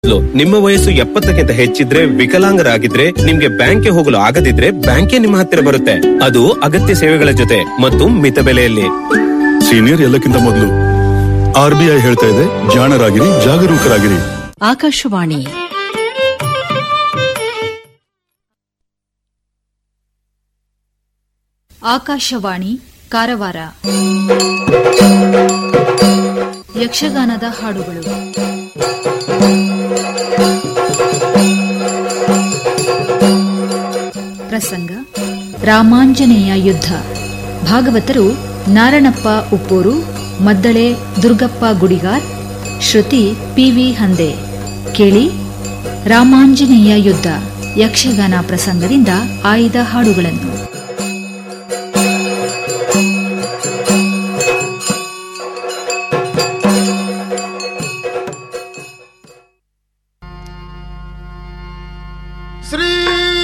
ಮೊದಲು ನಿಮ್ಮ ವಯಸ್ಸು ಎಪ್ಪತ್ತಕ್ಕಿಂತ ಹೆಚ್ಚಿದ್ರೆ ವಿಕಲಾಂಗರಾಗಿದ್ರೆ ನಿಮ್ಗೆ ಬ್ಯಾಂಕ್ಗೆ ಹೋಗಲು ಆಗದಿದ್ರೆ ಬ್ಯಾಂಕೇ ನಿಮ್ಮ ಹತ್ತಿರ ಬರುತ್ತೆ ಅದು ಅಗತ್ಯ ಸೇವೆಗಳ ಜೊತೆ ಮತ್ತು ಮಿತ ಬೆಲೆಯಲ್ಲಿ ಸೀನಿಯರ್ ಎಲ್ಲಕ್ಕಿಂತ ಮೊದಲು ಆರ್ಬಿಐ ಹೇಳ್ತಾ ಇದೆ ಜಾಣರಾಗಿರಿ ಜಾಗರೂಕರಾಗಿರಿ ಆಕಾಶವಾಣಿ ಆಕಾಶವಾಣಿ ಕಾರವಾರ ಯಕ್ಷಗಾನದ ಹಾಡುಗಳು ಪ್ರಸಂಗ ರಾಮಾಂಜನೇಯ ಯುದ್ಧ ಭಾಗವತರು ನಾರಣಪ್ಪ ಉಪ್ಪೂರು ಮದ್ದಳೆ ದುರ್ಗಪ್ಪ ಗುಡಿಗಾರ್ ಶ್ರುತಿ ಪಿವಿ ಹಂದೆ ಕೇಳಿ ರಾಮಾಂಜನೇಯ ಯುದ್ಧ ಯಕ್ಷಗಾನ ಪ್ರಸಂಗದಿಂದ ಆಯ್ದ ಹಾಡುಗಳನ್ನು ಶ್ರೀ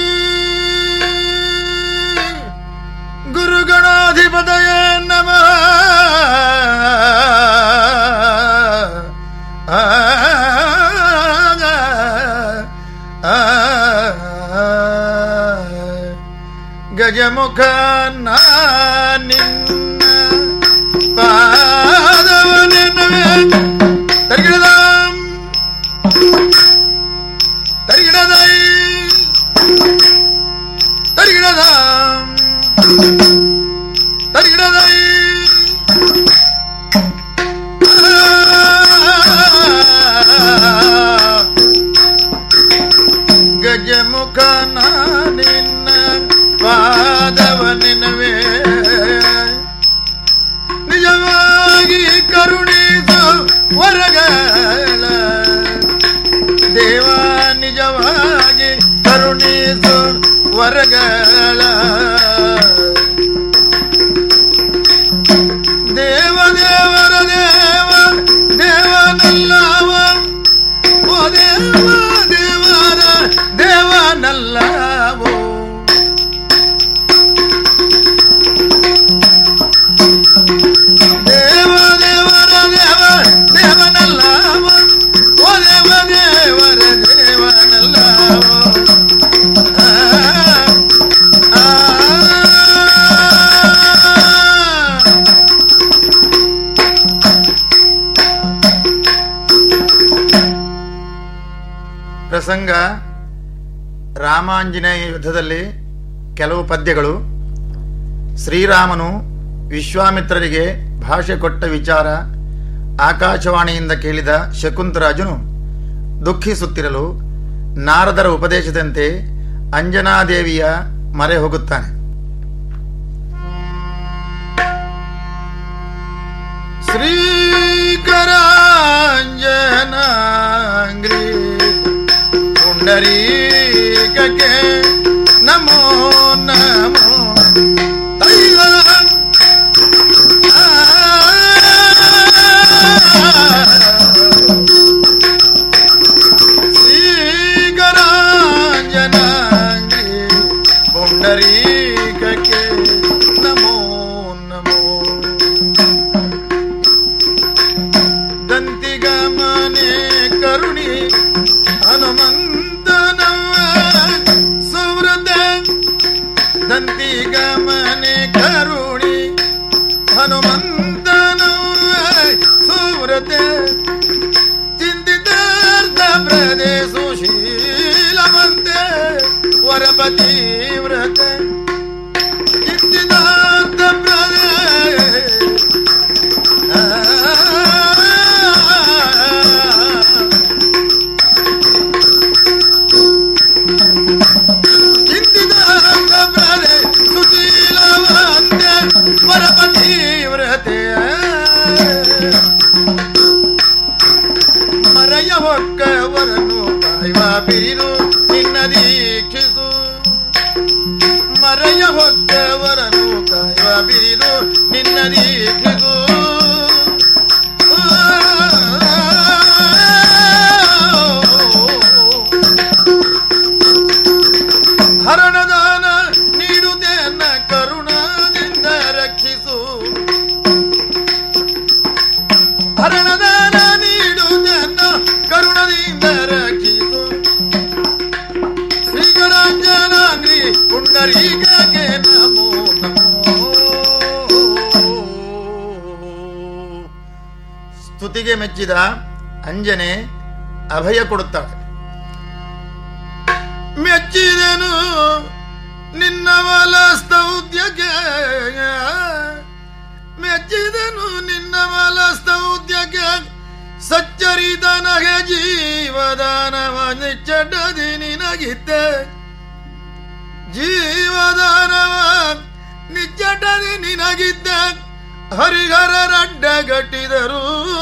ಗುರುಗಣಾಧಿಪತಯ ನಮಃ ಆ, ಆ, ಗಜಮುಖ ನಾ ನಿನ್ನ ಪಾದವನೆನವೆ ತರ್ಗಿಡದಾಂ ತರಿಗಿಡದೈ ತರಿಗಿಡದಾಂ ತರಿಗಿಡದೈ ಗಜಮುಖ ನಿನ್ನ ಪಾದವ ನಿನವೇ ನಿಜವಾಗಿ ಕರುಣಿಸು ಹೊರಗಳ ದೇವ ನಿಜವಾಗಿ ಕರುಣಿಸು ವರಗಳ ದೇವ ದೇವರ ದೇವ ದೇವನಲ್ಲವ ಓ ದೇವ ದೇವರ ದೇವನಲ್ಲವೋ ದೇವ ದೇವರ ದೇವ ದೇವನಲ್ಲವ ಓ ದೇವ ದೇವರ ದೇವನಲ್ಲವೋ ಆ, ಆ, ಪ್ರಸಂಗ ರಾಮಾಂಜನೇಯ ಯುದ್ಧದಲ್ಲಿ ಕೆಲವು ಪದ್ಯಗಳು ಶ್ರೀರಾಮನು ವಿಶ್ವಾಮಿತ್ರರಿಗೆ ಭಾಷೆ ಕೊಟ್ಟ ವಿಚಾರ ಆಕಾಶವಾಣಿಯಿಂದ ಕೇಳಿದ ಶಕುಂತರಾಜನು ದುಃಖಿಸುತ್ತಿರಲು ನಾರದರ ಉಪದೇಶದಂತೆ ಅಂಜನಾದೇವಿಯ ಮರೆ ಹೋಗುತ್ತಾನೆ ಶ್ರೀಕರಾಂಜನಾಂಗ್ರಿ ಪುಂಡರೀಕಕ್ಕೆ ನಮೋ ನಮೋ ತೈಲಂ. ಆ, ಶ್ರೀಕರಾಂಜನಾಂಗ್ರಿ ಪುಂಡರೀಕಕ್ಕೆ ನಮೋ ನಮೋ ದಂತಿಗಮನೆ ಕರುಣಿ ಹನುಮಂತನವ ಸುವೃತ ದಂತಿಗಮನೆ ಕರುಣಿ ಹನುಮಂತನವ ಸುವೃತ ಚಿಂತಿತಾರ್ಥ ಪ್ರದೇಶ ಶೀಲವಂತೆ ವರಪತಿ ವ್ರತ ಚಿಂತಿತಾರ್ಥ ಪ್ರದೇಶ ಮರೆಯ ಹೊಕ್ಕವರನ್ನು ಕಾಯುವ ಬೀರು ನಿನ್ನ ದೀಕ್ಷಿಸು ಮರೆಯ ಹೊಕ್ಕವರನ್ನು ಕಾಯುವ ಬೀರು ನಿನ್ನ ದೀಕ್ಷಿಸು ಹರಣದಾನ ನೀಡುತ್ತೇನ ಕರುಣದಿಂದ ರಕ್ಷಿಸು ಹರಣದಾನ ನೀಡುತ್ತೇನ ಕರುಣದಿಂದ ರಕ್ಷಿಸು ಸ್ತುತಿಗೆ ಮೆಚ್ಚಿದ ಅಂಜನೆ ಅಭಯ ಕೊಡುತ್ತಾಳೆ ಮೆಚ್ಚಿದನು ನಿನ್ನ ಬಲ ಸ್ತೌದ್ಯಕ್ಕೆ ಮೆಚ್ಚಿದನು ನಿನ್ನ ಬಲ ಸ್ತೌದ್ಯಕ್ಕೆ ಸಚ್ಚರಿತನಗೆ ಜೀವದಾನವ ನಿಚ್ಚಟದಿ ನಿನಗಿದ್ದೆ ಜೀವದಾನವ ನಿಚ್ಚಟದಿ ನಿನಗಿದ್ದ ಹರಿಹರರಡ್ಡಗಟ್ಟಿದರು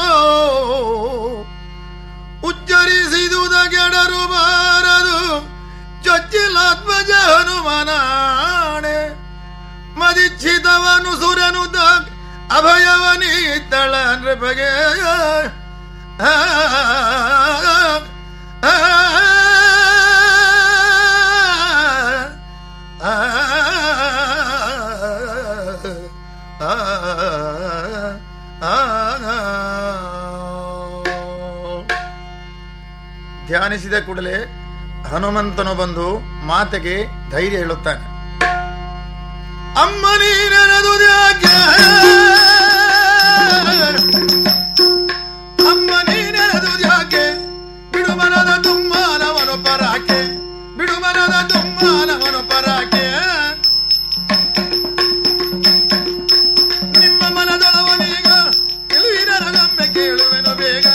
ಉಚ್ಚರಿಸಿದುದ ಗೆಡರು ಬಾರದು ಚೊಚ್ಚಿಲಾತ್ಮಜ ಹನುಮನಾಣೆ ಮದಿಚ್ಛಿತವನು ಸುರನು ಅಭಯವನೀತಳ ನೃಪಗೆ ಆ, ಆ, ಆ, ಆ, ಧ್ಯಾನಿಸಿದ ಕೂಡಲೇ ಹನುಮಂತನು ಬಂದು ಮಾತೆಗೆ ಧೈರ್ಯ ಹೇಳುತ್ತಾನೆ ಅಮ್ಮ ನೀನದು ಯಾಕೆ ಅಮ್ಮ ನೀನದು ಯಾಕೆ ಬಿಡುಮನದ ತುಮ್ಮಾನವನು ಪರಾಕೆ ಬಿಡುಮನದ ತುಮ್ಮಾನವನು ಪರಾಕೆ ನಿಮ್ಮ ಮನದೊಳವನೀಗ ಗೆಲುವಿನರಗಮ್ಮೆ ಕೇಳುವೆನು ಬೇಗ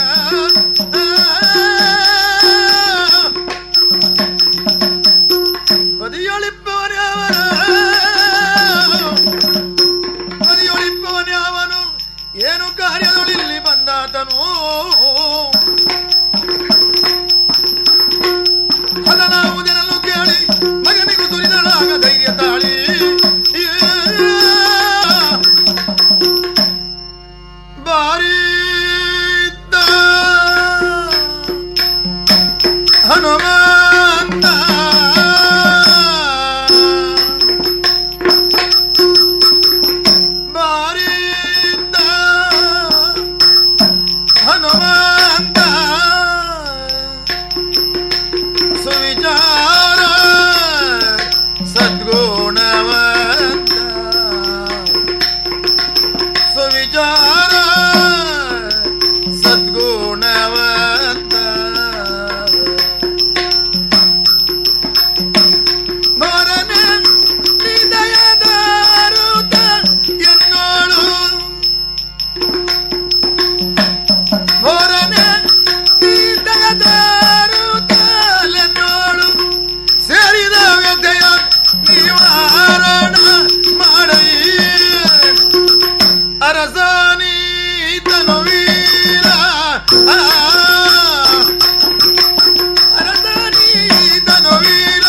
ಬದಿಯೊಳಿಪ್ಪವನ್ಯಾವನ ಬದಿಯೊಳಿಪ್ಪವನ್ಯಾವನು ಏನು ಕಾರ್ಯದೊಳಿಲ್ಲಿ ಬಂದಾತನು ಅದನಾವುದೆನಲ್ಲೂ ಕೇಳಿ ಮಗನಿಗೂ ತುರಿದಳಾಗ ಧೈರ್ಯ ತಾಳಿ ಬಾರಿ ಹನುಮಂತ ಬಾರಿದ್ದ ಹನುಮಂತ ಸುವಿಚಾರ ಸದ್ಗುಣವಂತ ಸುವಿಚಾರ ಸದ್ಗುಣವಂತ ಭರನ ಹೃದಯದಾರುತ ಎನ್ನೋಳು ಭರನ ಹೃದಯದಾರುತಲೆನ್ನೋಳು ಸೇರಿದ ವ್ಯಥೆಯ ನಿವಾರಣ ಮಾಡೈ ಅರಸನೀತನು ವೀರ ಆ, ಅರಸನೀತನು ವೀರ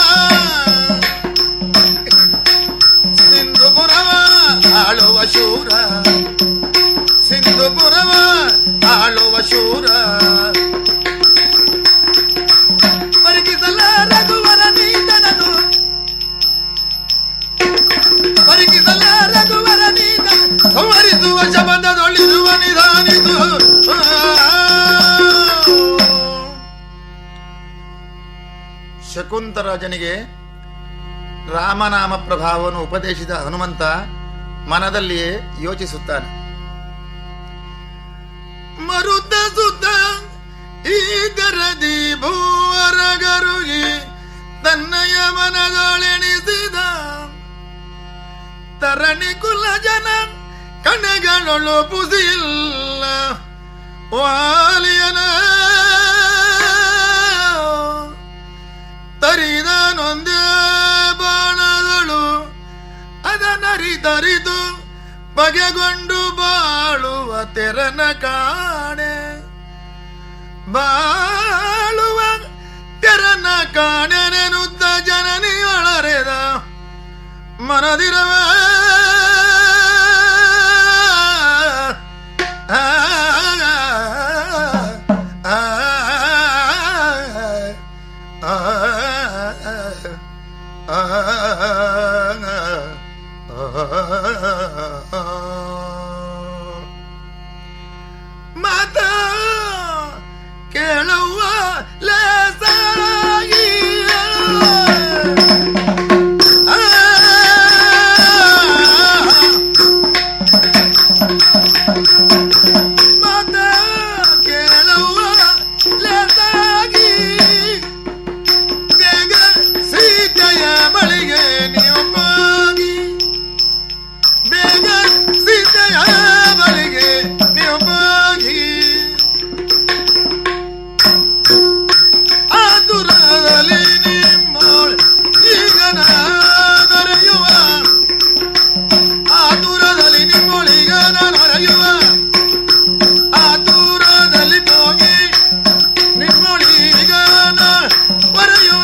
ಸಿಂಧುಪುರವ ಆಳುವ ಶೂರ ಸಿಂಧುಪುರವ ಆಳುವ ಶೂರ ಪರಿಕಿಸಲ ರಘುವರ ನೀತನನು ಪರಿಕಿಸಲ ರಘುವರ ನೀತ ಸಂಹರಿಸುವ ಶಬದದೊಳಿರುವ ನಿಧಾನಿತು ಶಕುಂತರಾಜನಿಗೆ ರಾಮನಾಮ ಪ್ರಭಾವವನ್ನು ಉಪದೇಶಿಸಿದ ಹನುಮಂತ ಮನದಲ್ಲಿಯೇ ಯೋಚಿಸುತ್ತಾನೆ ಮರುತ ಸುತ್ತ ಈ ದರದಿ ಭೂವರಗರುಗಿ ತನ್ನಯ ಮನದೊಳೆಣಿಸಿದ ತರಣಿ ಕುಲ ಜನ ಕಣಗಳೊಳು ಪುಸಿಲ್ಲ ವಾಲಿಯನ ತರಿದನೊಂದೇ ಬಾಣದಳು ಅದನರಿತರಿದು ಬಗೆಗೊಂಡು ಬಾಳುವ ತೆರನ ಕಾಣೆ ಬಾಳುವ ತೆರನ ಕಾಣೆನೆನುತ್ತ ಜನನಿಯೊಳರೆದ ಮನದಿರವ ಆ, ಆ, ಆ, ಮಾತ ಕೇಳುವ ಲೇಸಾಗಿ ಆ, ಮಾತ ಆತುರದಲ್ಲಿ ನಿಮ್ಮೋಳ್ ಈಗ ನಾ ದೊರೆಯುವ ಆತುರದಲ್ಲಿ ನಿಮ್ಮೊಳಿಗ ನಾನು ಹೊರೆಯುವ ಆತುರದಲ್ಲಿ ಹೋಗಿ ನಿಮ್ಮೊಳಿಗ ನಾ ಹೊರೆಯುವ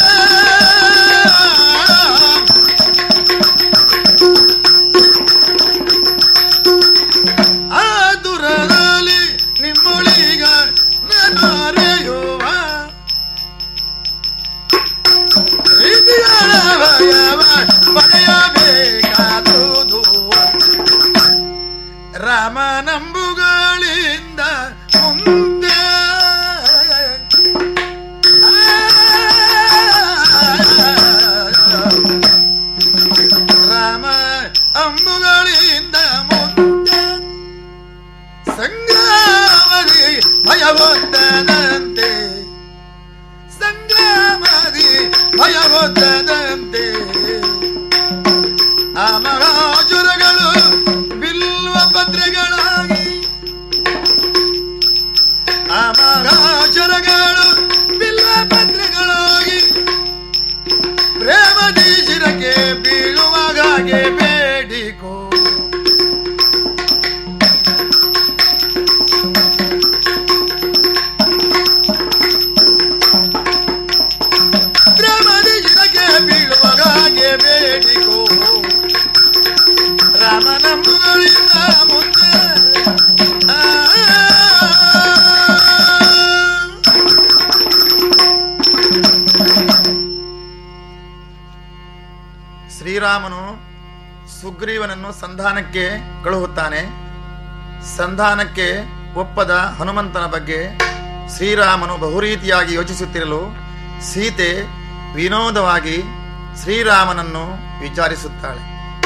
ಆತುರದಲ್ಲಿ ನಿಮ್ಮೊಳಿಗ ನಾನು ಹೊರೆಯುವ ಪ್ರೀತಿಗಳ ಭಯವ ಪಡೆಯಬೇಕಾದುದು ರಾಮನಂಬುಗಳಿಂದ ಮುಂದೆ ರಾಮ ಅಂಬುಗಳಿಂದ ಮುಂದೆ ಸಂಗ್ರಾಮದಿ ಭಯವೊದ್ದದಂತೆ ಸಂಗ್ರಾಮದಿ ಭಯವೊದ್ದದಂತೆ ಆ ಮಹಾಜುರಗಳು ಬಿಲ್ವ ಪತ್ರೆಗಳಾಗಿ ಆ ಮಹಾಜುರಗಳು ಬಿಲ್ವ ಪತ್ರೆಗಳಾಗಿ ಪ್ರೇಮದಿ ಶಿರಕ್ಕೆ ಬೀಳುವಾಗೆ ಬೇಡಿಕೋ ಪ್ರೇಮದಿ ಶಿರಕ್ಕೆ ಬೀಳುವಾಗೆ ಬೇಡಿಕೋ ರಾಮನಂಬುಗಳಿಂದ ಮುಂದೆ ಆ, ಶ್ರೀರಾಮನು ಸುಗ್ರೀವನನ್ನು ಸಂಧಾನಕ್ಕೆ ಕಳುಹುತ್ತಾನೆ ಸಂಧಾನಕ್ಕೆ ಒಪ್ಪದ ಹನುಮಂತನ ಬಗ್ಗೆ ಶ್ರೀರಾಮನು ಬಹುರೀತಿಯಾಗಿ ಯೋಚಿಸುತ್ತಿರಲು ಸೀತೆ ವಿನೋದವಾಗಿ ಶ್ರೀರಾಮನನ್ನು ವಿಚಾರಿಸುತ್ತಾಳೆ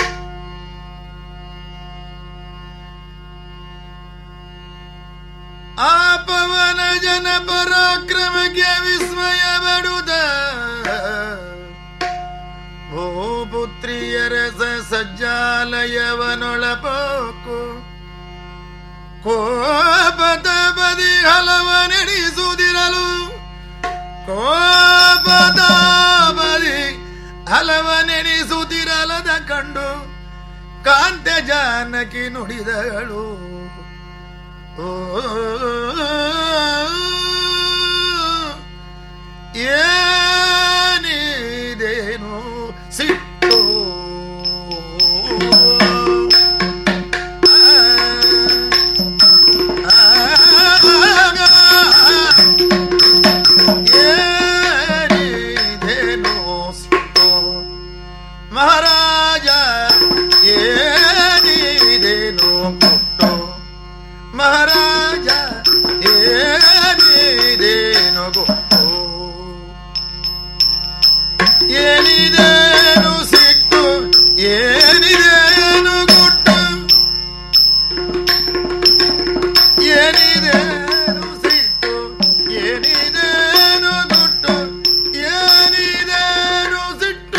ಆ ಪವನ ಜನ ಪರಾಕ್ರಮಕ್ಕೆ ವಿಸ್ಮಯ ಬಡುದ ಭೂಪುತ್ರಿಯರಸ ಸಜ್ಜಾಲಯವನೊಳಪೋಕು ಕೋಪದ ಬದಿ ಹಲವ ನಡೆಸುವುದಿರಲು ಕೋಪದ ಬದಿ ಹಲವ ನೆನೆಸುತ್ತಿರಲದ ಕಂಡು ಕಾಂತೆ ಜಾನಕಿ ನುಡಿದಳು ಓ ಏನಿದೇನು ಸಿಟ್ಟು ಏನಿದೇನು ಸಿಟ್ಟು ಮಹಾರಾಜ ಏನಿದೇನು ಕೊಟ್ಟು ಮಹಾರಾಜ ಏನಿದೇನು ಕೊಟ್ಟು ಏನಿದೇನು ಸಿಟ್ಟು ಏನಿದೇನು ಗುಟ್ಟು ಏನಿದೇನು ಸಿಟ್ಟು ಏನಿದೇನು ಗುಟ್ಟು ಏನಿದೇನು ಸಿಟ್ಟು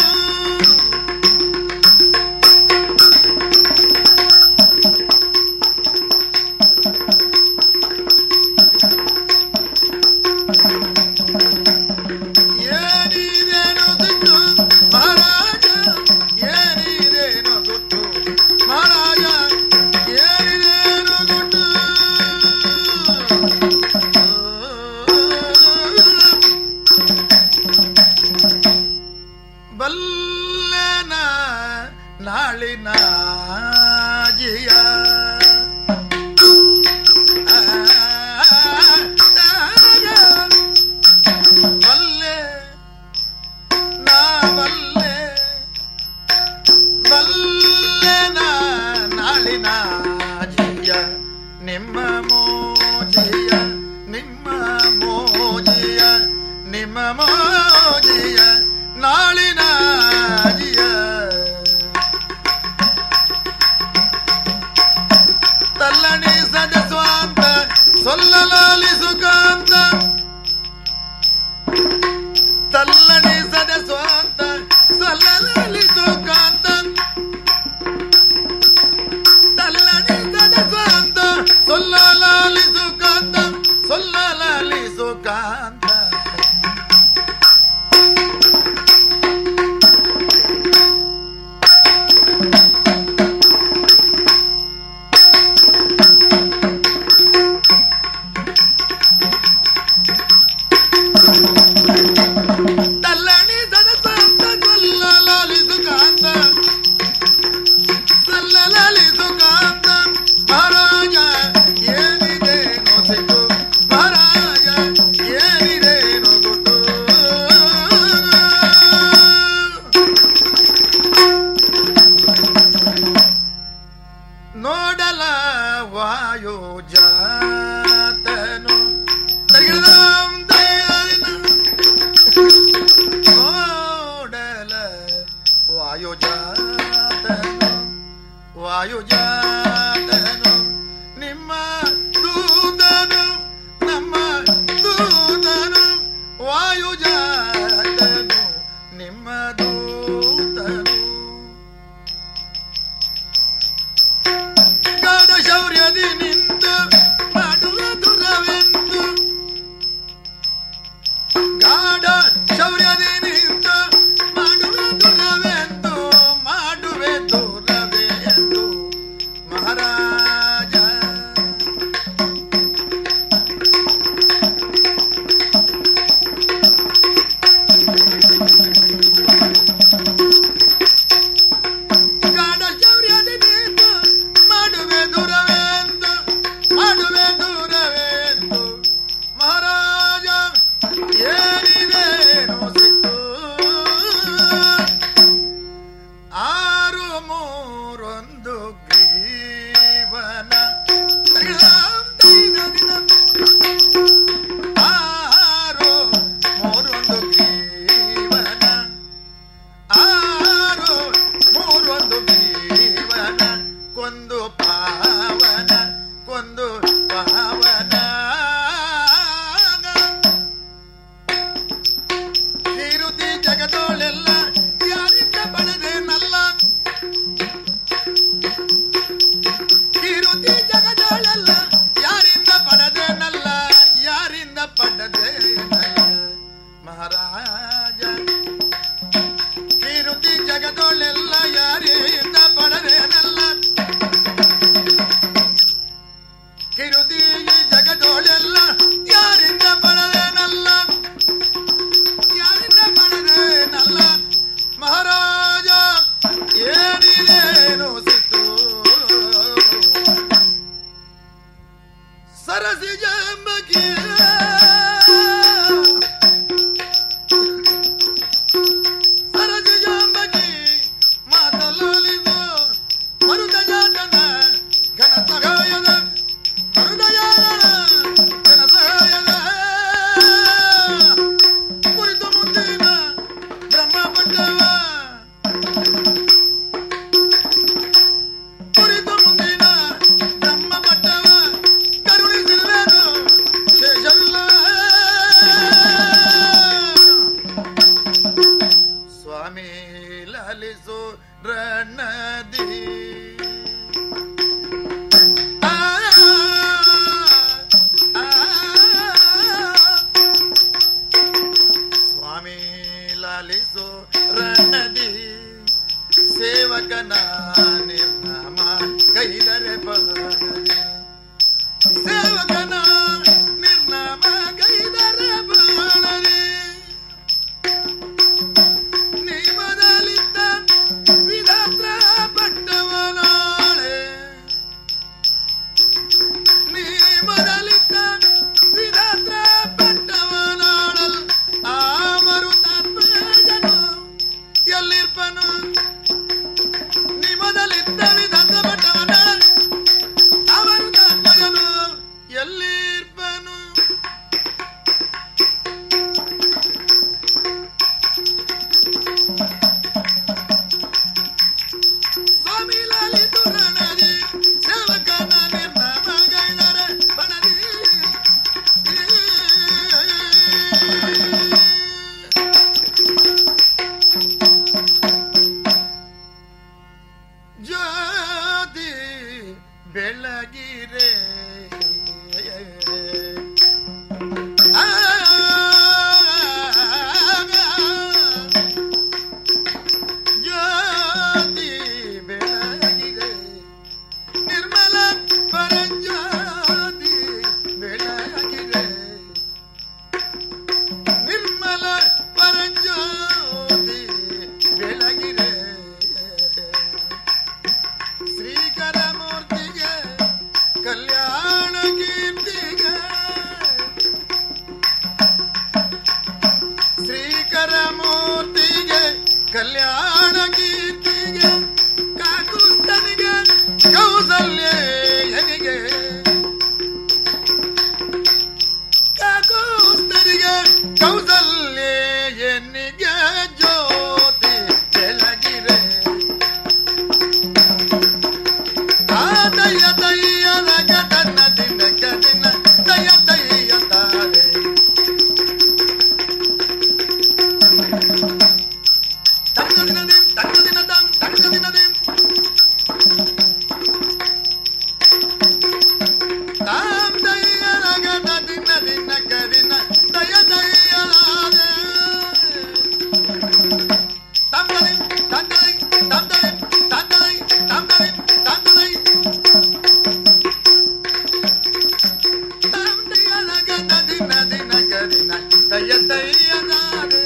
ಏನಿದೇನು ಸಿಟ್ಟು ಮಹಾರಾಜ ಏನಿದೇನು ಗುಟ್ಟು ಮಹಾರಾಜ ಏನಿದೇನು ಗುಟ್ಟು ಬಲ್ಲನ ನಾಳಿನ ಜಿಯ ಬಲ್ಲೆ ನಾ ಬಲ್ಲೆ ಬಲ್ಲೆ ನಾ ನಾಳಿನ ಜಿಯ ನಿಮ್ಮ ಮೋಜಿಯ ನಿಮ್ಮ ಮೋಜಿಯ ನಿಮ್ಮ ಮೋಜಿಯ ನಾಳಿನ ಜಿಯ ತಲ್ಲಣಿ ಸದ ಸ್ವಾಂತ ಸೊಲ್ಲಲಾಲಿ ಸುಖಾಂತ ತಲ್ಲಣಿ ಸದ ಸ್ವಾಂತ ಸೊಲ್ಲಲಾಲಿ ಸುಖಾಂತ ತಲ್ಲಣಿ ಸದ ಸ್ವಾಂತ ಸೊಲ್ಲಲಾಲಿ ಸುಖಾಂತ ಸೊಲ್ಲಲಾಲಿ ಸುಖಾಂತ ತಲ್ಲಣಿ ಸದಸ್ವಂತ ಕೊಲ್ಲಲಾಲಿಸು ಕಾಂತ ಸಲ್ಲಲಾಲಿಸು ಕಾಂತ ಮಹಾರಾಜ ಏನಿದೇನೋ ಸಿಟ್ಟು ಮಹಾರಾಜ ಏನಿದೇನೋ ಗುಟ್ಟು ನೋಡಲ ವಾಯು ಜಾತನು ತರಿಗಿಡದಾಂ ದೈವರಿನ ನೋಡಲ ವಾಯು ಜಾತನು ವಾಯು ಜಾತನು ನಿಮ್ಮ ದೂತನು ನಮ್ಮ ದೂತನು ವಾಯು ಜಾತನು ನಿಮ್ಮ ದೂತನು ಗಾಢ ಶೌರ್ಯದಿ ನಿಂತು ಮಾಡುವ ದುರವೆಂದು ಗಾಢ ಶೌರ್ಯದಿ ನಿಂತು ಮಾಡುವ ದುರವೆಂದು ಮಾಡುವೆ ದುರವೆ ಎಂದು ಮಹಾರಾಜ ಗಾಢ ಶೌರ್ಯದಿ ನಿಂತು ಮಾಡುವೆ ದುರವೆಂದು ಮಾಡುವೆ ದುರವೆಂದು ಮಹಾರಾಜ ಏನಿದೇನು ಸಿಟ್ಟು ಆರು ಮೂರೊಂದು ಗ್ರೀವನ ಆರು ಮೂರೊಂದು ಗ್ರೀವನ ಆರು ಮೂರೊಂದು ಜೀವನ ಕೊಂದು ಪಾವನ ಕೊಂದು ಪಾವನ ನಿರುತಿ ಜಗದೋಳೆಲ್ಲ ಯಾರಿಂದ ಪಡೆದೇನಲ್ಲ ನಿರುತಿ ಜಗದೋಳೆಲ್ಲ ಯಾರಿಂದ ಪಡೆದೇನಲ್ಲ ಯಾರಿಂದ ಪಡೆದೇನಲ್ಲ ಮಹಾರಾಜ ಕೀರುತಿ ಜಗದೊಳೆಲ್ಲ ಯಾರಿಂದ ಪಡರೇನಲ್ಲ ಕಿರುತಿ ಈ ಜಗದೊಳೆಲ್ಲ ಯಾರಿಂದ ಪಡರೇನಲ್ಲ ಯಾರಿಂದ ಪಡರೇನಲ್ಲ ಮಹಾರಾಜ ಏನಿದೇನು ಸಿಟ್ಟು ಸರಸಿ ಜಂಬಕಿಯ ಸರಜಾಂಬಕಿ ಮಾತಲಾಲಿದು ಮರುದಯಾತನ ಘನ ಸಹಾಯದ ಮರುದಯಾತನ ಘನ ಸಹಾಯದ ಕುರಿತು ಮುಂದಿನ ಬ್ರಹ್ಮ ಪಟ್ಟವ ಕುರಿತು ಮುಂದಿನ ಬ್ರಹ್ಮ ಪಟ್ಟವ ಕರುಣಿಸಿರುವೆನು ಶೇಷವಿಲ್ಲ ಸ್ವಾಮಿ ಲಾಲಿಸು ರಣದಿ ಆ, ಆ, ಸ್ವಾಮಿ ಲಾಲಿಸು ರಣದಿ ಸೇವಕನ ನಿರ್ನಾಮ ಗೈದರೆ ಬಾಳದೆ ಸೇವಕನ ನಿರ್ನಾಮ ಗೈದರೆ ಬಾಳದೆ ನೀ ಮೊದಲಿದ್ದ ವಿಧಾತ್ರ ಪಟ್ಟವನಾಳೆ ನೀ ಮೊದಲಿದ್ದ ವಿಧಾತ್ರ ಪಟ್ಟವನಾಳಲ್ ಆ ಮರುತಾತ್ಮಜನು ಎಲ್ಲಿರ್ಪನು ನೀ ಮೊದಲಿದ್ದ ವಿಧಾತ್ರ ಪಟ್ಟವನಾಳಲ್ ಅವರು ತಾತ್ಮಜನು ಎಲ್ಲಿ ಮೂರ್ತಿಗೆ ಕಲ್ಯಾಣ ಕೀರ್ತಿಗೆ ಕಾಕುಸ್ತನಿಗೆ ಕೌಸಲ್ಯನಿಗೆ ಕಾಕುಸ್ತನಿಗೆ ಕೌಸಲ್ಯನಿಗೆ ಜ್ಯೋತಿ ಬೆಳಗಿರೆ ತಾದಯ್ಯ ದಯ್ಯದ ಗದನ ದಿನ ಗದಿನ ದಯ ದಯ್ಯ ತಾರೆ ತಣ್ಣದಿನದಿಂ ತಣ್ಣದಿನದಂ ತಣ್ಣದಿನದಿಂ ತಾಂ ದಯ್ಯದ ಗದ ದಿನ ದಿನ ಗದಿನ ದಯ ದಯ್ಯಲಾದೆ ತಂದದಿಂ ತಂದದಿಂ ತಂದದಿಂ ತಂದದಿಂ ತಂದದಿಂ ತಂದದಿಂ ತಾಂ ದಯ್ಯದ ಗದ ದಿನ ದಿನ ಗದಿನ ದಯ ದಯ್ಯಲಾದೆ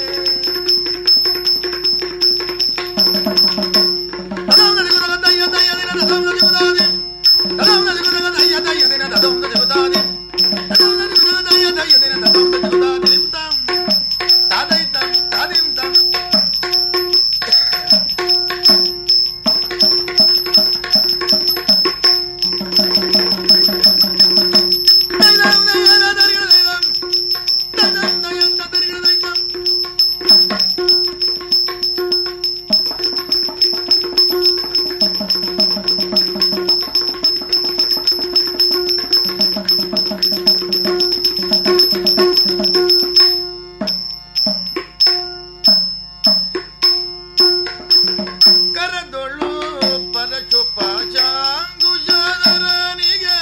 ಕರದೊಳ್ಳು ಪರಶುಪ ಚಾಂಗುಜರನಿಗೆ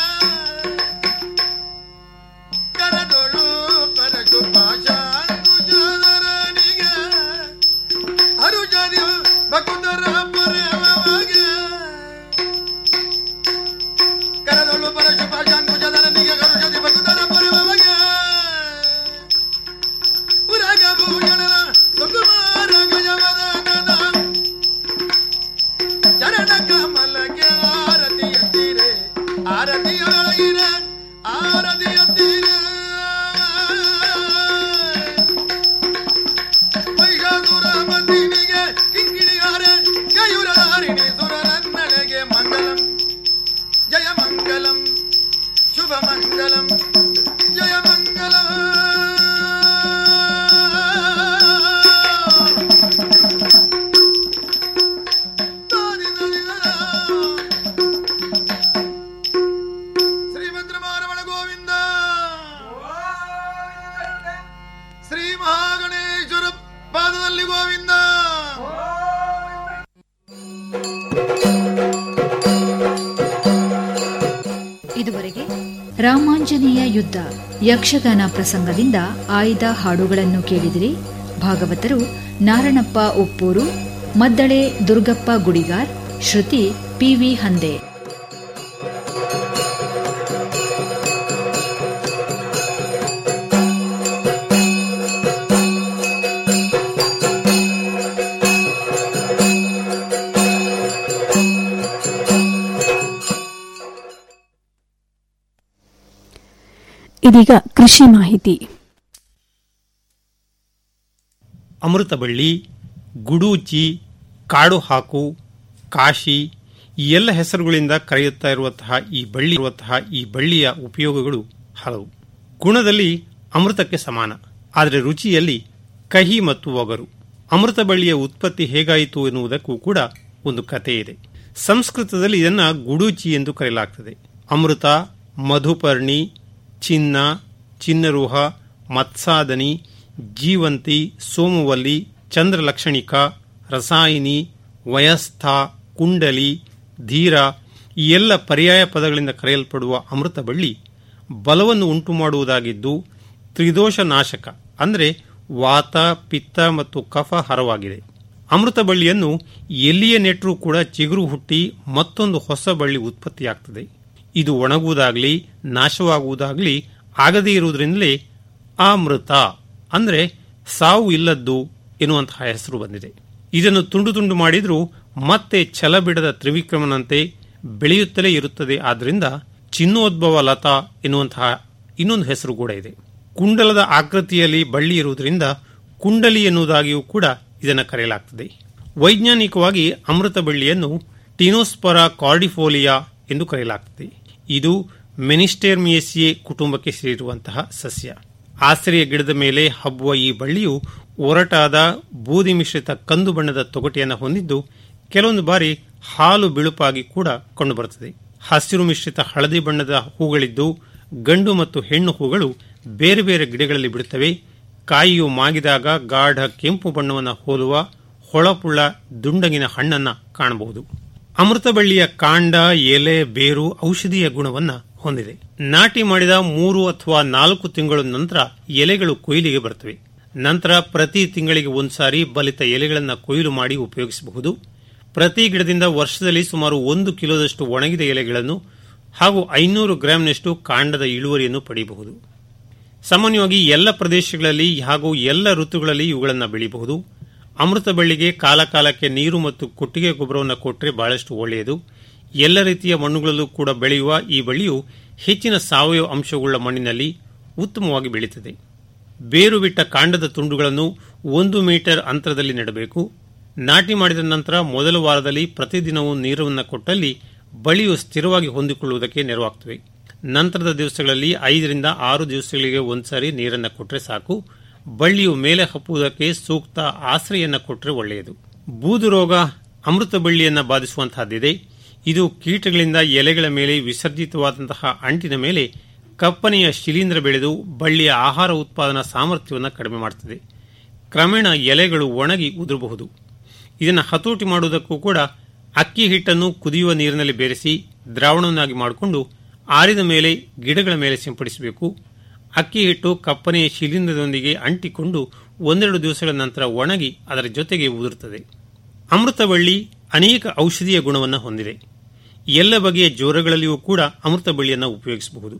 ಕರದೊಳ್ಳು ಪರಶುಪ ಚಾಂಗುಜರನಿಗೆ ಅರುಜರಿ ಭಕುತರ ಪರವಗೆ ಕರದೊಳ್ಳು ಪರಶುಪ ಚಾಂಗುಜರನಿಗೆ ಕರುಜರಿ ಭಕುತರ ಪರವಗೆ ಉರಗ ಭೂಷಣರ ಸುಕುಮಾರ ಗಜವದನನ ಚರಣ ಕಮಲಗೆ ಆರತಿಯತ್ತೀರೆ ಆರತಿಯೊಳಗಿನ ಆರತಿಯತ್ತೀರೆ ಮಹಿಷಾಸುರ ಮಂದಿನಿಗೆ ಕಿಂಕಿಣಿಯಾರೆ ಗಯುರಾರಿಣಿ ಸುರರನ್ನಳೆಗೆ ಮಂಗಲಂ ಜಯ ಮಂಗಲಂ ಶುಭ ಮಂಗಲಂ ಜಯ ಮಂಗಲಂ ಶ್ರೀಮಂತ್ರಮಾರಮಣ ಗೋವಿಂದ ಶ್ರೀ ಮಹಾಗಣೇಶ್ವರ ಪಾದದಲ್ಲಿ ಗೋವಿಂದ ಇದುವರೆಗೆ ರಾಮಾಂಜನೇಯ ಯುದ್ಧ ಯಕ್ಷಗಾನ ಪ್ರಸಂಗದಿಂದ ಆಯ್ದ ಹಾಡುಗಳನ್ನು ಕೇಳಿದಿರಿ ಭಾಗವತರು ನಾರಣಪ್ಪ ಉಪ್ಪೂರು ಮದ್ದಳೆ ದುರ್ಗಪ್ಪ ಗುಡಿಗಾರ್ ಶ್ರುತಿ ಪಿವಿ ಹಂದೆ ಇದೀಗ ಕೃಷಿ ಮಾಹಿತಿ ಅಮೃತಬಳ್ಳಿ ಗುಡೂಚಿ ಕಾಡು ಹಾಕು ಕಾಶಿ ಈ ಎಲ್ಲ ಹೆಸರುಗಳಿಂದ ಕರೆಯುತ್ತಾ ಇರುವಂತಹ ಈ ಬಳ್ಳಿ ಇರುವಂತಹ ಈ ಬಳ್ಳಿಯ ಉಪಯೋಗಗಳು ಹಲವು ಗುಣದಲ್ಲಿ ಅಮೃತಕ್ಕೆ ಸಮಾನ ಆದರೆ ರುಚಿಯಲ್ಲಿ ಕಹಿ ಮತ್ತು ಒಗರು ಅಮೃತ ಬಳ್ಳಿಯ ಉತ್ಪತ್ತಿ ಹೇಗಾಯಿತು ಎನ್ನುವುದಕ್ಕೂ ಕೂಡ ಒಂದು ಕಥೆ ಇದೆ ಸಂಸ್ಕೃತದಲ್ಲಿ ಇದನ್ನು ಗುಡೂಚಿ ಎಂದು ಕರೆಯಲಾಗ್ತದೆ ಅಮೃತ ಮಧುಪರ್ಣಿ ಚಿನ್ನ ಚಿನ್ನರುಹ ಮತ್ಸಾದನಿ ಜೀವಂತಿ ಸೋಮವಲ್ಲಿ ಚಂದ್ರಲಕ್ಷಣಿಕ ರಸಾಯಿನಿ ವಯಸ್ಥ ಕುಂಡಲಿ ಧೀರ ಈ ಎಲ್ಲ ಪರ್ಯಾಯ ಪದಗಳಿಂದ ಕರೆಯಲ್ಪಡುವ ಅಮೃತ ಬಳ್ಳಿ ಬಲವನ್ನು ಉಂಟು ಮಾಡುವುದಾಗಿದ್ದು ತ್ರಿದೋಷ ನಾಶಕ ಅಂದರೆ ವಾತ ಪಿತ್ತ ಮತ್ತು ಕಫ ಹರವಾಗಿದೆ ಅಮೃತ ಬಳ್ಳಿಯನ್ನು ಎಲ್ಲಿಯೇ ನೆಟ್ಟರೂ ಕೂಡ ಚಿಗುರು ಹುಟ್ಟಿ ಮತ್ತೊಂದು ಹೊಸ ಬಳ್ಳಿ ಉತ್ಪತ್ತಿಯಾಗ್ತದೆ ಇದು ಒಣಗುವುದಾಗಲಿ ನಾಶವಾಗುವುದಾಗಲಿ ಆಗದೇ ಇರುವುದರಿಂದಲೇ ಅಮೃತ ಅಂದರೆ ಸಾವು ಇಲ್ಲದ್ದು ಎನ್ನುವಂತಹ ಹೆಸರು ಬಂದಿದೆ ಇದನ್ನು ತುಂಡು ತುಂಡು ಮಾಡಿದರೂ ಮತ್ತೆ ಛಲ ಬಿಡದ ತ್ರಿವಿಕ್ರಮನಂತೆ ಬೆಳೆಯುತ್ತಲೇ ಇರುತ್ತದೆ ಆದ್ದರಿಂದ ಚಿನ್ನೋದ್ಭವ ಲತಾ ಎನ್ನುವಂತಹ ಇನ್ನೊಂದು ಹೆಸರು ಕೂಡ ಇದೆ ಕುಂಡಲದ ಆಕೃತಿಯಲ್ಲಿ ಬಳ್ಳಿ ಇರುವುದರಿಂದ ಕುಂಡಲಿ ಎನ್ನುವುದಾಗಿಯೂ ಕೂಡ ಇದನ್ನು ಕರೆಯಲಾಗುತ್ತದೆ ವೈಜ್ಞಾನಿಕವಾಗಿ ಅಮೃತ ಬಳ್ಳಿಯನ್ನು ಟಿನೋಸ್ಪರ ಕಾರ್ಡಿಫೋಲಿಯಾ ಎಂದು ಕರೆಯಲಾಗುತ್ತದೆ ಇದು ಮೆನಿಸ್ಟೇರ್ಮಿಯಸಿಯೆ ಕುಟುಂಬಕ್ಕೆ ಸೇರಿರುವಂತಹ ಸಸ್ಯ ಆಶ್ರಯ ಗಿಡದ ಮೇಲೆ ಹಬ್ಬುವ ಈ ಬಳ್ಳಿಯು ಒರಟಾದ ಬೂದಿ ಮಿಶ್ರಿತ ಕಂದು ಬಣ್ಣದ ತೊಗಟೆಯನ್ನು ಹೊಂದಿದ್ದು ಕೆಲವೊಂದು ಬಾರಿ ಹಾಲು ಬಿಳುಪಾಗಿ ಕೂಡ ಕಂಡುಬರುತ್ತದೆ ಹಸಿರು ಮಿಶ್ರಿತ ಹಳದಿ ಬಣ್ಣದ ಹೂಗಳಿದ್ದು ಗಂಡು ಮತ್ತು ಹೆಣ್ಣು ಹೂಗಳು ಬೇರೆ ಬೇರೆ ಗಿಡಗಳಲ್ಲಿ ಬಿಡುತ್ತವೆ ಕಾಯಿಯು ಮಾಗಿದಾಗ ಗಾಢ ಕೆಂಪು ಬಣ್ಣವನ್ನು ಹೋಲುವ ಹೊಳಪುಳ್ಳ ದುಂಡಗಿನ ಹಣ್ಣನ್ನ ಕಾಣಬಹುದು ಅಮೃತಬಳ್ಳಿಯ ಕಾಂಡ ಎಲೆ ಬೇರು ಔಷಧೀಯ ಗುಣವನ್ನ ಹೊಂದಿದೆ ನಾಟಿ ಮಾಡಿದ ಮೂರು ಅಥವಾ ನಾಲ್ಕು ತಿಂಗಳ ನಂತರ ಎಲೆಗಳು ಕೊಯ್ಲಿಗೆ ಬರುತ್ತವೆ ನಂತರ ಪ್ರತಿ ತಿಂಗಳಿಗೆ ಒಂದ್ಸಾರಿ ಬಲಿತ ಎಲೆಗಳನ್ನು ಕೊಯ್ಲು ಮಾಡಿ ಉಪಯೋಗಿಸಬಹುದು ಪ್ರತಿ ಗಿಡದಿಂದ ವರ್ಷದಲ್ಲಿ ಸುಮಾರು ಒಂದು ಕಿಲೋದಷ್ಟು ಒಣಗಿದ ಎಲೆಗಳನ್ನು ಹಾಗೂ ಐನೂರು ಗ್ರಾಂನಷ್ಟು ಕಾಂಡದ ಇಳುವರಿಯನ್ನು ಪಡೆಯಬಹುದು ಸಾಮಾನ್ಯವಾಗಿ ಎಲ್ಲ ಪ್ರದೇಶಗಳಲ್ಲಿ ಹಾಗೂ ಎಲ್ಲ ಋತುಗಳಲ್ಲಿ ಇವುಗಳನ್ನು ಬೆಳೆಯಬಹುದು ಅಮೃತ ಬಳ್ಳಿಗೆ ಕಾಲ ಕಾಲಕ್ಕೆ ನೀರು ಮತ್ತು ಕೊಟ್ಟಿಗೆ ಗೊಬ್ಬರವನ್ನು ಕೊಟ್ಟರೆ ಬಹಳಷ್ಟು ಒಳ್ಳೆಯದು ಎಲ್ಲ ರೀತಿಯ ಮಣ್ಣುಗಳಲ್ಲೂ ಕೂಡ ಬೆಳೆಯುವ ಈ ಬಳ್ಳಿಯು ಹೆಚ್ಚಿನ ಸಾವಯವ ಅಂಶವುಳ್ಳ ಮಣ್ಣಿನಲ್ಲಿ ಉತ್ತಮವಾಗಿ ಬೆಳೀತದೆ ಬೇರು ಬಿಟ್ಟ ಕಾಂಡದ ತುಂಡುಗಳನ್ನು ಒಂದು ಮೀಟರ್ ಅಂತರದಲ್ಲಿ ನೆಡಬೇಕು ನಾಟಿ ಮಾಡಿದ ನಂತರ ಮೊದಲ ವಾರದಲ್ಲಿ ಪ್ರತಿದಿನವೂ ನೀರನ್ನು ಕೊಟ್ಟಲ್ಲಿ ಬಳ್ಳಿಯು ಸ್ಥಿರವಾಗಿ ಹೊಂದಿಕೊಳ್ಳುವುದಕ್ಕೆ ನೆರವಾಗುತ್ತವೆ ನಂತರದ ದಿವಸಗಳಲ್ಲಿ ಐದರಿಂದ ಆರು ದಿವಸಗಳಿಗೆ ಒಂದ್ಸಾರಿ ನೀರನ್ನು ಕೊಟ್ಟರೆ ಸಾಕು ಬಳ್ಳಿಯು ಮೇಲೆ ಹಪ್ಪುವುದಕ್ಕೆ ಸೂಕ್ತ ಆಶ್ರಯನ್ನ ಕೊಟ್ಟರೆ ಒಳ್ಳೆಯದು ಬೂದು ರೋಗ ಅಮೃತ ಬಳ್ಳಿಯನ್ನ ಬಾಧಿಸುವಂತಹದ್ದಿದೆ ಇದು ಕೀಟಗಳಿಂದ ಎಲೆಗಳ ಮೇಲೆ ವಿಸರ್ಜಿತವಾದಂತಹ ಅಂಟಿನ ಮೇಲೆ ಕಪ್ಪನೆಯ ಶಿಲೀಂಧ್ರ ಬೆಳೆದು ಬಳ್ಳಿಯ ಆಹಾರ ಉತ್ಪಾದನಾ ಸಾಮರ್ಥ್ಯವನ್ನು ಕಡಿಮೆ ಮಾಡುತ್ತದೆ ಕ್ರಮೇಣ ಎಲೆಗಳು ಒಣಗಿ ಉದುರಬಹುದು ಇದನ್ನು ಹತೋಟಿ ಮಾಡುವುದಕ್ಕೂ ಕೂಡ ಅಕ್ಕಿ ಹಿಟ್ಟನ್ನು ಕುದಿಯುವ ನೀರಿನಲ್ಲಿ ಬೆರೆಸಿ ದ್ರಾವಣವನ್ನಾಗಿ ಮಾಡಿಕೊಂಡು ಆರಿದ ಮೇಲೆ ಗಿಡಗಳ ಮೇಲೆ ಸಿಂಪಡಿಸಬೇಕು ಅಕ್ಕಿ ಹಿಟ್ಟು ಕಪ್ಪನೆಯ ಶಿಲೀಂಧ್ರದೊಂದಿಗೆ ಅಂಟಿಕೊಂಡು ಒಂದೆರಡು ದಿವಸಗಳ ನಂತರ ಒಣಗಿ ಅದರ ಜೊತೆಗೆ ಉದುರುತ್ತದೆ ಅಮೃತಬಳ್ಳಿ ಅನೇಕ ಔಷಧೀಯ ಗುಣವನ್ನು ಹೊಂದಿದೆ ಎಲ್ಲ ಬಗೆಯ ಜ್ವರಗಳಲ್ಲಿಯೂ ಕೂಡ ಅಮೃತ ಬಳ್ಳಿಯನ್ನು ಉಪಯೋಗಿಸಬಹುದು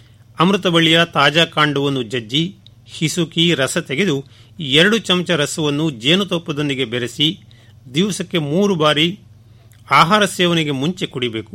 ಅಮೃತ ಬಳ್ಳಿಯ ತಾಜಾ ಕಾಂಡವನ್ನು ಜಜ್ಜಿ ಹಿಸುಕಿ ರಸ ತೆಗೆದು ಎರಡು ಚಮಚ ರಸವನ್ನು ಜೇನುತುಪ್ಪದೊಂದಿಗೆ ಬೆರೆಸಿ ದಿವಸಕ್ಕೆ ಮೂರು ಬಾರಿ ಆಹಾರ ಸೇವನೆಗೆ ಮುಂಚೆ ಕುಡಿಬೇಕು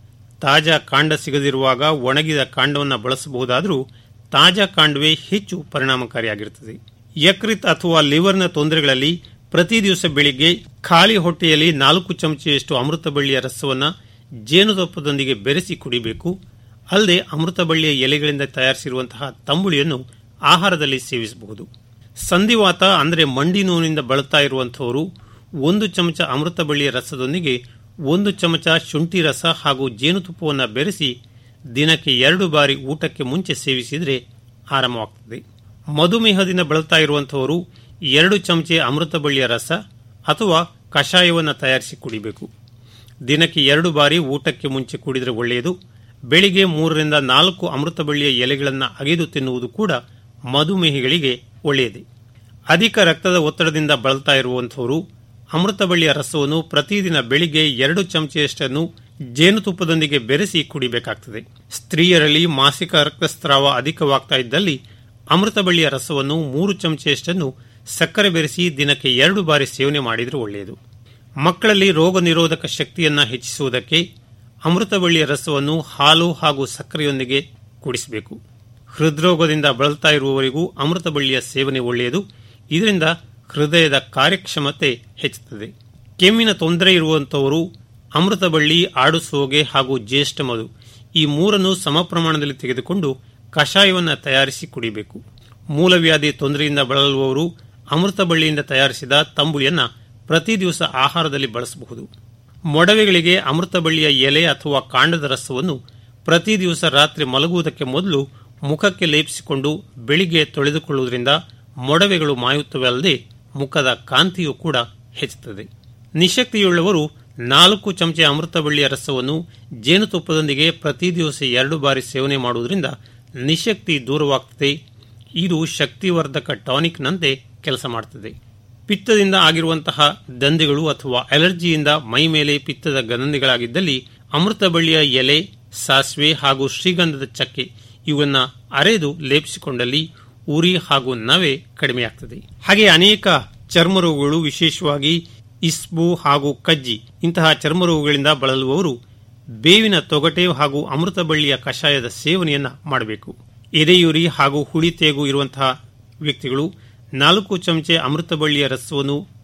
ತಾಜಾ ಕಾಂಡ ಸಿಗದಿರುವಾಗ ಒಣಗಿದ ಕಾಂಡವನ್ನು ಬಳಸಬಹುದಾದರೂ ತಾಜಾ ಕಾಂಡವೇ ಹೆಚ್ಚು ಪರಿಣಾಮಕಾರಿಯಾಗಿರುತ್ತದೆ ಯಕೃತ್ ಅಥವಾ ಲಿವರ್ನ ತೊಂದರೆಗಳಲ್ಲಿ ಪ್ರತಿ ದಿವಸ ಬೆಳಿಗ್ಗೆ ಖಾಲಿ ಹೊಟ್ಟೆಯಲ್ಲಿ ನಾಲ್ಕು ಚಮಚೆಯಷ್ಟು ಅಮೃತ ಬಳ್ಳಿಯ ರಸವನ್ನು ಜೇನುತುಪ್ಪದೊಂದಿಗೆ ಬೆರೆಸಿ ಕುಡಿಬೇಕು ಅಲ್ಲದೆ ಅಮೃತ ಬಳ್ಳಿಯ ಎಲೆಗಳಿಂದ ತಯಾರಿಸಿರುವಂತಹ ತಂಬುಳಿಯನ್ನು ಆಹಾರದಲ್ಲಿ ಸೇವಿಸಬಹುದು ಸಂಧಿವಾತ ಅಂದರೆ ಮಂಡಿ ನೋವಿನಿಂದ ಬಳಲ್ತಾ ಇರುವಂತಹವರು ಒಂದು ಚಮಚ ಅಮೃತ ಬಳ್ಳಿಯ ರಸದೊಂದಿಗೆ ಒಂದು ಚಮಚ ಶುಂಠಿ ರಸ ಹಾಗೂ ಜೇನುತುಪ್ಪವನ್ನು ಬೆರೆಸಿ ದಿನಕ್ಕೆ ಎರಡು ಬಾರಿ ಊಟಕ್ಕೆ ಮುಂಚೆ ಸೇವಿಸಿದರೆ ಆರಾಮವಾಗುತ್ತದೆ ಮಧುಮೇಹದಿಂದ ಬಳಲ್ತಾ ಇರುವಂತಹವರು ಎರಡು ಚಮಚೆ ಅಮೃತ ಬಳ್ಳಿಯ ರಸ ಅಥವಾ ಕಷಾಯವನ್ನು ತಯಾರಿಸಿ ಕುಡಿಬೇಕು ದಿನಕ್ಕೆ ಎರಡು ಬಾರಿ ಊಟಕ್ಕೆ ಮುಂಚೆ ಕುಡಿದರೆ ಒಳ್ಳೆಯದು ಬೆಳಿಗ್ಗೆ ಮೂರರಿಂದ ನಾಲ್ಕು ಅಮೃತ ಬಳ್ಳಿಯ ಎಲೆಗಳನ್ನು ಅಗೆದು ತಿನ್ನುವುದು ಕೂಡ ಮಧುಮೇಹಿಗಳಿಗೆ ಒಳ್ಳೆಯದೇ ಅಧಿಕ ರಕ್ತದ ಒತ್ತಡದಿಂದ ಬಳಲ್ತಾ ಇರುವಂತಹವರು ಅಮೃತ ಬಳ್ಳಿಯ ರಸವನ್ನು ಪ್ರತಿದಿನ ಬೆಳಿಗ್ಗೆ ಎರಡು ಚಮಚೆಯಷ್ಟನ್ನು ಜೇನುತುಪ್ಪದೊಂದಿಗೆ ಬೆರೆಸಿ ಕುಡಿಬೇಕಾಗ್ತದೆ ಸ್ತ್ರೀಯರಲ್ಲಿ ಮಾಸಿಕ ರಕ್ತಸ್ರಾವ ಅಧಿಕವಾಗ್ತಾ ಇದ್ದಲ್ಲಿ ಅಮೃತ ಬಳ್ಳಿಯ ರಸವನ್ನು ಮೂರು ಚಮಚೆಯಷ್ಟನ್ನು ಸಕ್ಕರೆ ಬೆರೆಸಿ ದಿನಕ್ಕೆ ಎರಡು ಬಾರಿ ಸೇವನೆ ಮಾಡಿದರೆ ಒಳ್ಳೆಯದು ಮಕ್ಕಳಲ್ಲಿ ರೋಗ ನಿರೋಧಕ ಶಕ್ತಿಯನ್ನ ಹೆಚ್ಚಿಸುವುದಕ್ಕೆ ಅಮೃತ ಬಳ್ಳಿಯ ರಸವನ್ನು ಹಾಲು ಹಾಗೂ ಸಕ್ಕರೆಯೊಂದಿಗೆ ಕುಡಿಸಬೇಕು ಹೃದ್ರೋಗದಿಂದ ಬಳಲ್ತಾ ಇರುವವರಿಗೂ ಅಮೃತ ಬಳ್ಳಿಯ ಸೇವನೆ ಒಳ್ಳೆಯದು ಇದರಿಂದ ಹೃದಯದ ಕಾರ್ಯಕ್ಷಮತೆ ಹೆಚ್ಚುತ್ತದೆ ಕೆಮ್ಮಿನ ತೊಂದರೆ ಇರುವಂತವರು ಅಮೃತ ಬಳ್ಳಿ ಆಡು ಸೋಗೆ ಹಾಗೂ ಜ್ಯೇಷ್ಠ ಮಧು ಈ ಮೂರನ್ನು ಸಮ ಪ್ರಮಾಣದಲ್ಲಿ ತೆಗೆದುಕೊಂಡು ಕಷಾಯವನ್ನು ತಯಾರಿಸಿ ಕುಡಿಬೇಕು ಮೂಲವ್ಯಾಧಿ ತೊಂದರೆಯಿಂದ ಬಳಲುವವರು ಅಮೃತ ಬಳ್ಳಿಯಿಂದ ತಯಾರಿಸಿದ ತಂಬುಳಿಯನ್ನ ಪ್ರತಿ ದಿವಸ ಆಹಾರದಲ್ಲಿ ಬಳಸಬಹುದು ಮೊಡವೆಗಳಿಗೆ ಅಮೃತ ಬಳ್ಳಿಯ ಎಲೆ ಅಥವಾ ಕಾಂಡದ ರಸವನ್ನು ಪ್ರತಿ ದಿವಸ ರಾತ್ರಿ ಮಲಗುವುದಕ್ಕೆ ಮೊದಲು ಮುಖಕ್ಕೆ ಲೇಪಿಸಿಕೊಂಡು ಬೆಳಿಗ್ಗೆ ತೊಳೆದುಕೊಳ್ಳುವುದರಿಂದ ಮೊಡವೆಗಳು ಮಾಯುತ್ತವೆ ಅಲ್ಲದೆ ಮುಖದ ಕಾಂತಿಯೂ ಕೂಡ ಹೆಚ್ಚುತ್ತದೆ ನಿಶಕ್ತಿಯುಳ್ಳವರು ನಾಲ್ಕು ಚಮಚ ಅಮೃತ ಬಳ್ಳಿಯ ರಸವನ್ನು ಜೇನುತುಪ್ಪದೊಂದಿಗೆ ಪ್ರತಿ ದಿವಸ ಎರಡು ಬಾರಿ ಸೇವನೆ ಮಾಡುವುದರಿಂದ ನಿಶಕ್ತಿ ದೂರವಾಗುತ್ತದೆ ಇದು ಶಕ್ತಿವರ್ಧಕ ಟಾನಿಕ್ನಂತೆ ಕೆಲಸ ಮಾಡುತ್ತದೆ ಪಿತ್ತದಿಂದ ಆಗಿರುವಂತಹ ದಂಧೆಗಳು ಅಥವಾ ಅಲರ್ಜಿಯಿಂದ ಮೈ ಮೇಲೆ ಪಿತ್ತದ ಗಂಧೆಗಳಾಗಿದ್ದಲ್ಲಿ ಅಮೃತ ಬಳ್ಳಿಯ ಎಲೆ ಸಾಸಿವೆ ಹಾಗೂ ಶ್ರೀಗಂಧದ ಚಕ್ಕೆ ಇವನ್ನ ಅರೆದು ಲೇಪಿಸಿಕೊಂಡಲ್ಲಿ ಉರಿ ಹಾಗೂ ನವೆ ಕಡಿಮೆಯಾಗ್ತದೆ ಹಾಗೆ ಅನೇಕ ಚರ್ಮ ರೋಗಗಳು ವಿಶೇಷವಾಗಿ ಇಸ್ಬು ಹಾಗೂ ಕಜ್ಜಿ ಇಂತಹ ಚರ್ಮ ರೋಗಗಳಿಂದ ಬಳಲುವವರು ಬೇವಿನ ತೊಗಟೆ ಹಾಗೂ ಅಮೃತ ಬಳ್ಳಿಯ ಕಷಾಯದ ಸೇವನೆಯನ್ನ ಮಾಡಬೇಕು ಎದೆಯುರಿ ಹಾಗೂ ಹುಳಿ ತೇಗು ಇರುವಂತಹ ವ್ಯಕ್ತಿಗಳು ನಾಲ್ಕು ಚಮಚೆ ಅಮೃತ ಬಳ್ಳಿಯ ರಸವನ್ನು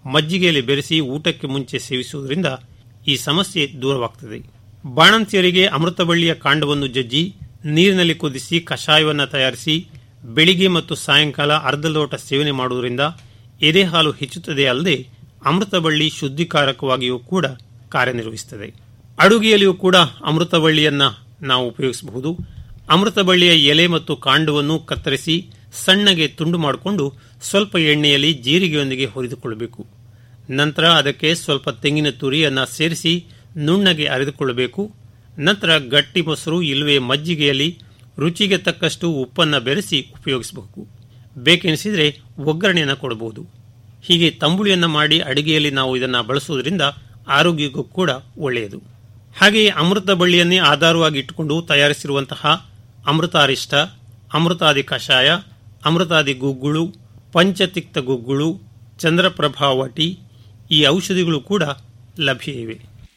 ಮಜ್ಜಿಗೆಯಲ್ಲಿ ಬೆರೆಸಿ ಊಟಕ್ಕೆ ಮುಂಚೆ ಸೇವಿಸುವುದರಿಂದ ಈ ಸಮಸ್ಯೆ ದೂರವಾಗುತ್ತದೆ ಬಾಣಂತಿಯರಿಗೆ ಅಮೃತಬಳ್ಳಿಯ ಕಾಂಡವನ್ನು ಜಜ್ಜಿ ನೀರಿನಲ್ಲಿ ಕುದಿಸಿ ಕಷಾಯವನ್ನು ತಯಾರಿಸಿ ಬೆಳಿಗ್ಗೆ ಮತ್ತು ಸಾಯಂಕಾಲ ಅರ್ಧ ಲೋಟ ಸೇವನೆ ಮಾಡುವುದರಿಂದ ಎದೆ ಹಾಲು ಹೆಚ್ಚುತ್ತದೆ ಅಲ್ಲದೆ ಅಮೃತಬಳ್ಳಿ ಶುದ್ಧಿಕಾರಕವಾಗಿಯೂ ಕೂಡ ಕಾರ್ಯನಿರ್ವಹಿಸುತ್ತದೆ ಅಡುಗೆಯಲ್ಲಿಯೂ ಕೂಡ ಅಮೃತಬಳ್ಳಿಯನ್ನ ನಾವು ಉಪಯೋಗಿಸಬಹುದು ಅಮೃತಬಳ್ಳಿಯ ಎಲೆ ಮತ್ತು ಕಾಂಡವನ್ನು ಕತ್ತರಿಸಿ ಸಣ್ಣಗೆ ತುಂಡು ಮಾಡಿಕೊಂಡು ಸ್ವಲ್ಪ ಎಣ್ಣೆಯಲ್ಲಿ ಜೀರಿಗೆಯೊಂದಿಗೆ ಹುರಿದುಕೊಳ್ಳಬೇಕು ನಂತರ ಅದಕ್ಕೆ ಸ್ವಲ್ಪ ತೆಂಗಿನ ತುರಿಯನ್ನ ಸೇರಿಸಿ ನುಣ್ಣಗೆ ಅರೆದುಕೊಳ್ಳಬೇಕು ನಂತರ ಗಟ್ಟಿ ಮೊಸರು ಇಲ್ಲವೇ ಮಜ್ಜಿಗೆಯಲ್ಲಿ ರುಚಿಗೆ ತಕ್ಕಷ್ಟು ಉಪ್ಪನ್ನ ಬೆರೆಸಿ ಉಪಯೋಗಿಸಬೇಕು ಬೇಕೆನಿಸಿದರೆ ಒಗ್ಗರಣೆಯನ್ನು ಕೊಡಬಹುದು ಹೀಗೆ ತಂಬುಳಿಯನ್ನ ಮಾಡಿ ಅಡಿಗೆಯಲ್ಲಿ ನಾವು ಇದನ್ನ ಬಳಸುವುದರಿಂದ ಆರೋಗ್ಯಕ್ಕೂ ಕೂಡ ಒಳ್ಳೆಯದು ಹಾಗೆಯೇ ಅಮೃತ ಬಳ್ಳಿಯನ್ನೇ ಆಧಾರವಾಗಿ ಇಟ್ಟುಕೊಂಡು ತಯಾರಿಸಿರುವಂತಹ ಅಮೃತಾರಿಷ್ಟ ಅಮೃತಾದಿ ಕಷಾಯ ಅಮೃತಾದಿ ಗುಗ್ಗುಳು ಪಂಚತಿಕ್ತ ಗುಗ್ಗುಳು ಚಂದ್ರಪ್ರಭಾವಟಿ ಈ ಔಷಧಿಗಳು ಕೂಡ ಲಭ್ಯ ಇವೆ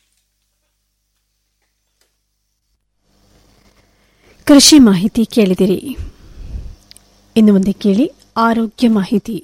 ಕೃಷಿ ಮಾಹಿತಿ ಕೇಳಿದಿರಿ ಇನ್ನು ಮುಂದೆ ಕೇಳಿ ಆರೋಗ್ಯ ಮಾಹಿತಿ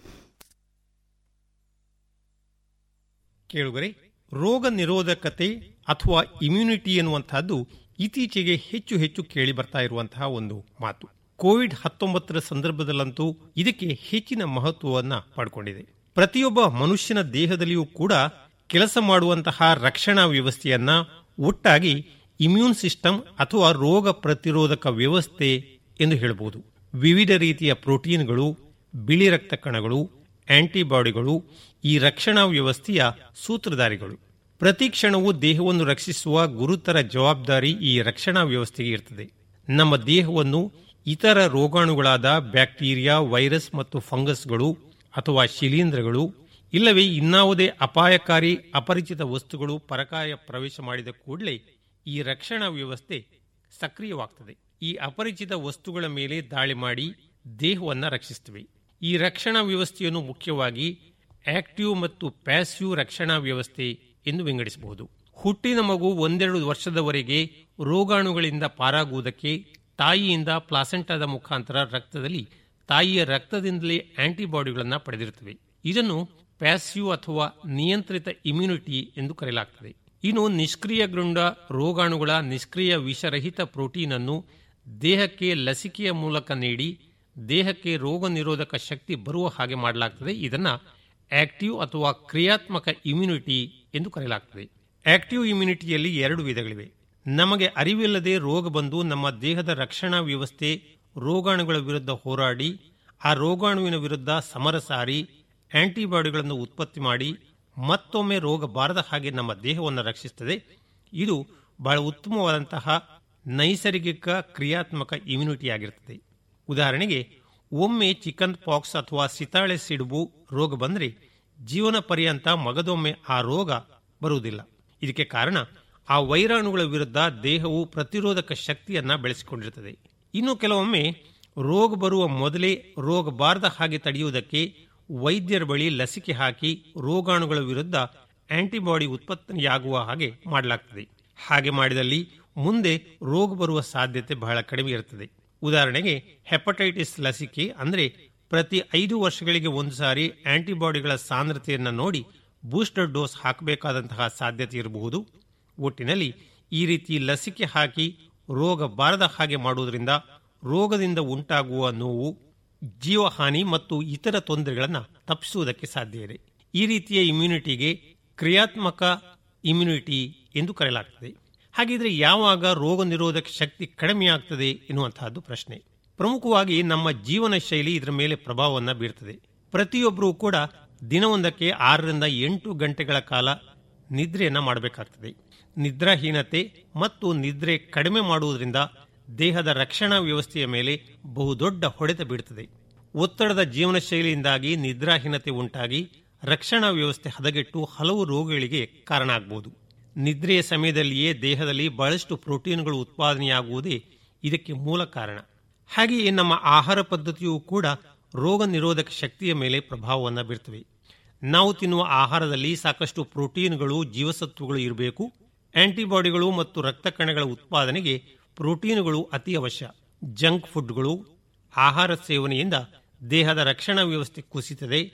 ಕೇಳುಗರೆ ರೋಗ ನಿರೋಧಕತೆ ಅಥವಾ ಇಮ್ಯುನಿಟಿ ಎನ್ನುವಂತಹದ್ದು ಇತ್ತೀಚೆಗೆ ಹೆಚ್ಚು ಹೆಚ್ಚು ಕೇಳಿ ಬರ್ತಾ ಇರುವಂತಹ ಒಂದು ಮಾತು ಕೋವಿಡ್ ಹತ್ತೊಂಬತ್ತರ ಸಂದರ್ಭದಲ್ಲಂತೂ ಇದಕ್ಕೆ ಹೆಚ್ಚಿನ ಮಹತ್ವವನ್ನ ಪಡ್ಕೊಂಡಿದೆ ಪ್ರತಿಯೊಬ್ಬ ಮನುಷ್ಯನ ದೇಹದಲ್ಲಿಯೂ ಕೂಡ ಕೆಲಸ ಮಾಡುವಂತಹ ರಕ್ಷಣಾ ವ್ಯವಸ್ಥೆಯನ್ನ ಒಟ್ಟಾಗಿ ಇಮ್ಯೂನ್ ಸಿಸ್ಟಮ್ ಅಥವಾ ರೋಗ ಪ್ರತಿರೋಧಕ ವ್ಯವಸ್ಥೆ ಎಂದು ಹೇಳಬಹುದು ವಿವಿಧ ರೀತಿಯ ಪ್ರೋಟೀನ್ಗಳು ಬಿಳಿ ರಕ್ತ ಕಣಗಳು ಆಂಟಿಬಾಡಿಗಳು ಈ ರಕ್ಷಣಾ ವ್ಯವಸ್ಥೆಯ ಸೂತ್ರಧಾರಿಗಳು ಪ್ರತಿ ಕ್ಷಣವೂ ದೇಹವನ್ನು ರಕ್ಷಿಸುವ ಗುರುತರ ಜವಾಬ್ದಾರಿ ಈ ರಕ್ಷಣಾ ವ್ಯವಸ್ಥೆಗೆ ಇರ್ತದೆ ನಮ್ಮ ದೇಹವನ್ನು ಇತರ ರೋಗಾಣುಗಳಾದ ಬ್ಯಾಕ್ಟೀರಿಯಾ ವೈರಸ್ ಮತ್ತು ಫಂಗಸ್ಗಳು ಅಥವಾ ಶಿಲೀಂಧ್ರಗಳು ಇಲ್ಲವೇ ಇನ್ನಾವುದೇ ಅಪಾಯಕಾರಿ ಅಪರಿಚಿತ ವಸ್ತುಗಳು ಪರಕಾಯ ಪ್ರವೇಶ ಮಾಡಿದ ಕೂಡಲೇ ಈ ರಕ್ಷಣಾ ವ್ಯವಸ್ಥೆ ಸಕ್ರಿಯವಾಗ್ತದೆ ಈ ಅಪರಿಚಿತ ವಸ್ತುಗಳ ಮೇಲೆ ದಾಳಿ ಮಾಡಿ ದೇಹವನ್ನು ರಕ್ಷಿಸುತ್ತವೆ ಈ ರಕ್ಷಣಾ ವ್ಯವಸ್ಥೆಯನ್ನು ಮುಖ್ಯವಾಗಿ ಆಕ್ಟಿವ್ ಮತ್ತು ಪ್ಯಾಸಿವ್ ರಕ್ಷಣಾ ವ್ಯವಸ್ಥೆ ಎಂದು ವಿಂಗಡಿಸಬಹುದು ಹುಟ್ಟಿನ ಮಗು ಒಂದೆರಡು ವರ್ಷದವರೆಗೆ ರೋಗಾಣುಗಳಿಂದ ಪಾರಾಗುವುದಕ್ಕೆ ತಾಯಿಯಿಂದ ಪ್ಲಾಸೆಂಟಾದ ಮುಖಾಂತರ ರಕ್ತದಲ್ಲಿ ತಾಯಿಯ ರಕ್ತದಿಂದಲೇ ಆಂಟಿಬಾಡಿಗಳನ್ನು ಪಡೆದಿರುತ್ತವೆ ಇದನ್ನು ಪ್ಯಾಸಿವ್ ಅಥವಾ ನಿಯಂತ್ರಿತ ಇಮ್ಯುನಿಟಿ ಎಂದು ಕರೆಯಲಾಗುತ್ತದೆ ಇನ್ನು ನಿಷ್ಕ್ರಿಯಗೊಂಡ ರೋಗಾಣುಗಳ ನಿಷ್ಕ್ರಿಯ ವಿಷರಹಿತ ಪ್ರೋಟೀನ್ ಅನ್ನು ದೇಹಕ್ಕೆ ಲಸಿಕೆಯ ಮೂಲಕ ನೀಡಿ ದೇಹಕ್ಕೆ ರೋಗ ನಿರೋಧಕ ಶಕ್ತಿ ಬರುವ ಹಾಗೆ ಮಾಡಲಾಗ್ತದೆ ಇದನ್ನ ಆಕ್ಟಿವ್ ಅಥವಾ ಕ್ರಿಯಾತ್ಮಕ ಇಮ್ಯುನಿಟಿ ಎಂದು ಕರೆಯಲಾಗ್ತದೆ ಆಕ್ಟಿವ್ ಇಮ್ಯುನಿಟಿಯಲ್ಲಿ ಎರಡು ವಿಧಗಳಿವೆ ನಮಗೆ ಅರಿವಿಲ್ಲದೆ ರೋಗ ಬಂದು ನಮ್ಮ ದೇಹದ ರಕ್ಷಣಾ ವ್ಯವಸ್ಥೆ ರೋಗಾಣುಗಳ ವಿರುದ್ಧ ಹೋರಾಡಿ ಆ ರೋಗಾಣುವಿನ ವಿರುದ್ಧ ಸಮರ ಸಾರಿ ಆಂಟಿಬಾಡಿಗಳನ್ನು ಉತ್ಪತ್ತಿ ಮಾಡಿ ಮತ್ತೊಮ್ಮೆ ರೋಗ ಬಾರದ ಹಾಗೆ ನಮ್ಮ ದೇಹವನ್ನು ರಕ್ಷಿಸುತ್ತದೆ ಇದು ಬಹಳ ಉತ್ತಮವಾದಂತಹ ನೈಸರ್ಗಿಕ ಕ್ರಿಯಾತ್ಮಕ ಇಮ್ಯುನಿಟಿ ಆಗಿರುತ್ತದೆ ಉದಾಹರಣೆಗೆ ಒಮ್ಮೆ ಚಿಕನ್ ಪಾಕ್ಸ್ ಅಥವಾ ಸಿತಾಳೆ ಸಿಡುಬು ರೋಗ ಬಂದರೆ ಜೀವನ ಪರ್ಯಂತ ಮಗದೊಮ್ಮೆ ಆ ರೋಗ ಬರುವುದಿಲ್ಲ ಇದಕ್ಕೆ ಕಾರಣ ಆ ವೈರಾಣುಗಳ ವಿರುದ್ಧ ದೇಹವು ಪ್ರತಿರೋಧಕ ಶಕ್ತಿಯನ್ನ ಬೆಳೆಸಿಕೊಂಡಿರುತ್ತದೆ ಇನ್ನು ಕೆಲವೊಮ್ಮೆ ರೋಗ ಬರುವ ಮೊದಲೇ ರೋಗ ಬಾರದ ಹಾಗೆ ತಡೆಯುವುದಕ್ಕೆ ವೈದ್ಯರ ಬಳಿ ಲಸಿಕೆ ಹಾಕಿ ರೋಗಾಣುಗಳ ವಿರುದ್ಧ ಆಂಟಿಬಾಡಿ ಉತ್ಪತ್ತಿಯಾಗುವ ಹಾಗೆ ಮಾಡಲಾಗ್ತದೆ ಹಾಗೆ ಮಾಡಿದಲ್ಲಿ ಮುಂದೆ ರೋಗ ಬರುವ ಸಾಧ್ಯತೆ ಬಹಳ ಕಡಿಮೆ ಇರುತ್ತದೆ ಉದಾಹರಣೆಗೆ ಹೆಪಟೈಟಿಸ್ ಲಸಿಕೆ ಅಂದರೆ ಪ್ರತಿ ಐದು ವರ್ಷಗಳಿಗೆ ಒಂದು ಸಾರಿ ಆಂಟಿಬಾಡಿಗಳ ಸಾಂದ್ರತೆಯನ್ನು ನೋಡಿ ಬೂಸ್ಟರ್ ಡೋಸ್ ಹಾಕಬೇಕಾದಂತಹ ಸಾಧ್ಯತೆ ಇರಬಹುದು ಒಟ್ಟಿನಲ್ಲಿ ಈ ರೀತಿ ಲಸಿಕೆ ಹಾಕಿ ರೋಗ ಬಾರದ ಹಾಗೆ ಮಾಡುವುದರಿಂದ ರೋಗದಿಂದ ಉಂಟಾಗುವ ನೋವು ಜೀವಹಾನಿ ಮತ್ತು ಇತರ ತೊಂದರೆಗಳನ್ನು ತಪ್ಪಿಸುವುದಕ್ಕೆ ಸಾಧ್ಯ ಇದೆ ಈ ರೀತಿಯ ಇಮ್ಯುನಿಟಿಗೆ ಕ್ರಿಯಾತ್ಮಕ ಇಮ್ಯುನಿಟಿ ಎಂದು ಕರೆಯಲಾಗ್ತದೆ ಹಾಗಿದ್ರೆ ಯಾವಾಗ ರೋಗ ನಿರೋಧಕ ಶಕ್ತಿ ಕಡಿಮೆಯಾಗ್ತದೆ ಎನ್ನುವಂತಹದ್ದು ಪ್ರಶ್ನೆ ಪ್ರಮುಖವಾಗಿ ನಮ್ಮ ಜೀವನ ಶೈಲಿ ಇದರ ಮೇಲೆ ಪ್ರಭಾವವನ್ನು ಬೀರ್ತದೆ ಪ್ರತಿಯೊಬ್ಬರೂ ಕೂಡ ದಿನವೊಂದಕ್ಕೆ ಆರರಿಂದ ಎಂಟು ಗಂಟೆಗಳ ಕಾಲ ನಿದ್ರೆಯನ್ನ ಮಾಡಬೇಕಾಗ್ತದೆ ನಿದ್ರಾಹೀನತೆ ಮತ್ತು ನಿದ್ರೆ ಕಡಿಮೆ ಮಾಡುವುದರಿಂದ ದೇಹದ ರಕ್ಷಣಾ ವ್ಯವಸ್ಥೆಯ ಮೇಲೆ ಬಹುದೊಡ್ಡ ಹೊಡೆತ ಬೀಳುತ್ತದೆ ಒತ್ತಡದ ಜೀವನ ಶೈಲಿಯಿಂದಾಗಿ ನಿದ್ರಾಹೀನತೆ ಉಂಟಾಗಿ ರಕ್ಷಣಾ ವ್ಯವಸ್ಥೆ ಹದಗೆಟ್ಟು ಹಲವು ರೋಗಗಳಿಗೆ ಕಾರಣ ಆಗಬಹುದು ನಿದ್ರೆಯ ಸಮಯದಲ್ಲಿಯೇ ದೇಹದಲ್ಲಿ ಬಹಳಷ್ಟು ಪ್ರೋಟೀನ್ಗಳು ಉತ್ಪಾದನೆಯಾಗುವುದೇ ಇದಕ್ಕೆ ಮೂಲ ಕಾರಣ ಹಾಗೆಯೇ ನಮ್ಮ ಆಹಾರ ಪದ್ಧತಿಯೂ ಕೂಡ ರೋಗ ನಿರೋಧಕ ಶಕ್ತಿಯ ಮೇಲೆ ಪ್ರಭಾವವನ್ನು ಬೀರ್ತವೆ ನಾವು ತಿನ್ನುವ ಆಹಾರದಲ್ಲಿ ಸಾಕಷ್ಟು ಪ್ರೋಟೀನ್ಗಳು ಜೀವಸತ್ವಗಳು ಇರಬೇಕು ಆಂಟಿಬಾಡಿಗಳು ಮತ್ತು ರಕ್ತ ಕಣಗಳ ಉತ್ಪಾದನೆಗೆ ಪ್ರೋಟೀನ್ಗಳು ಅತಿ ಅವಶ್ಯ ಜಂಕ್ ಫುಡ್ಗಳು ಆಹಾರ ಸೇವನೆಯಿಂದ ದೇಹದ ರಕ್ಷಣಾ ವ್ಯವಸ್ಥೆ ಕುಸಿತದೆ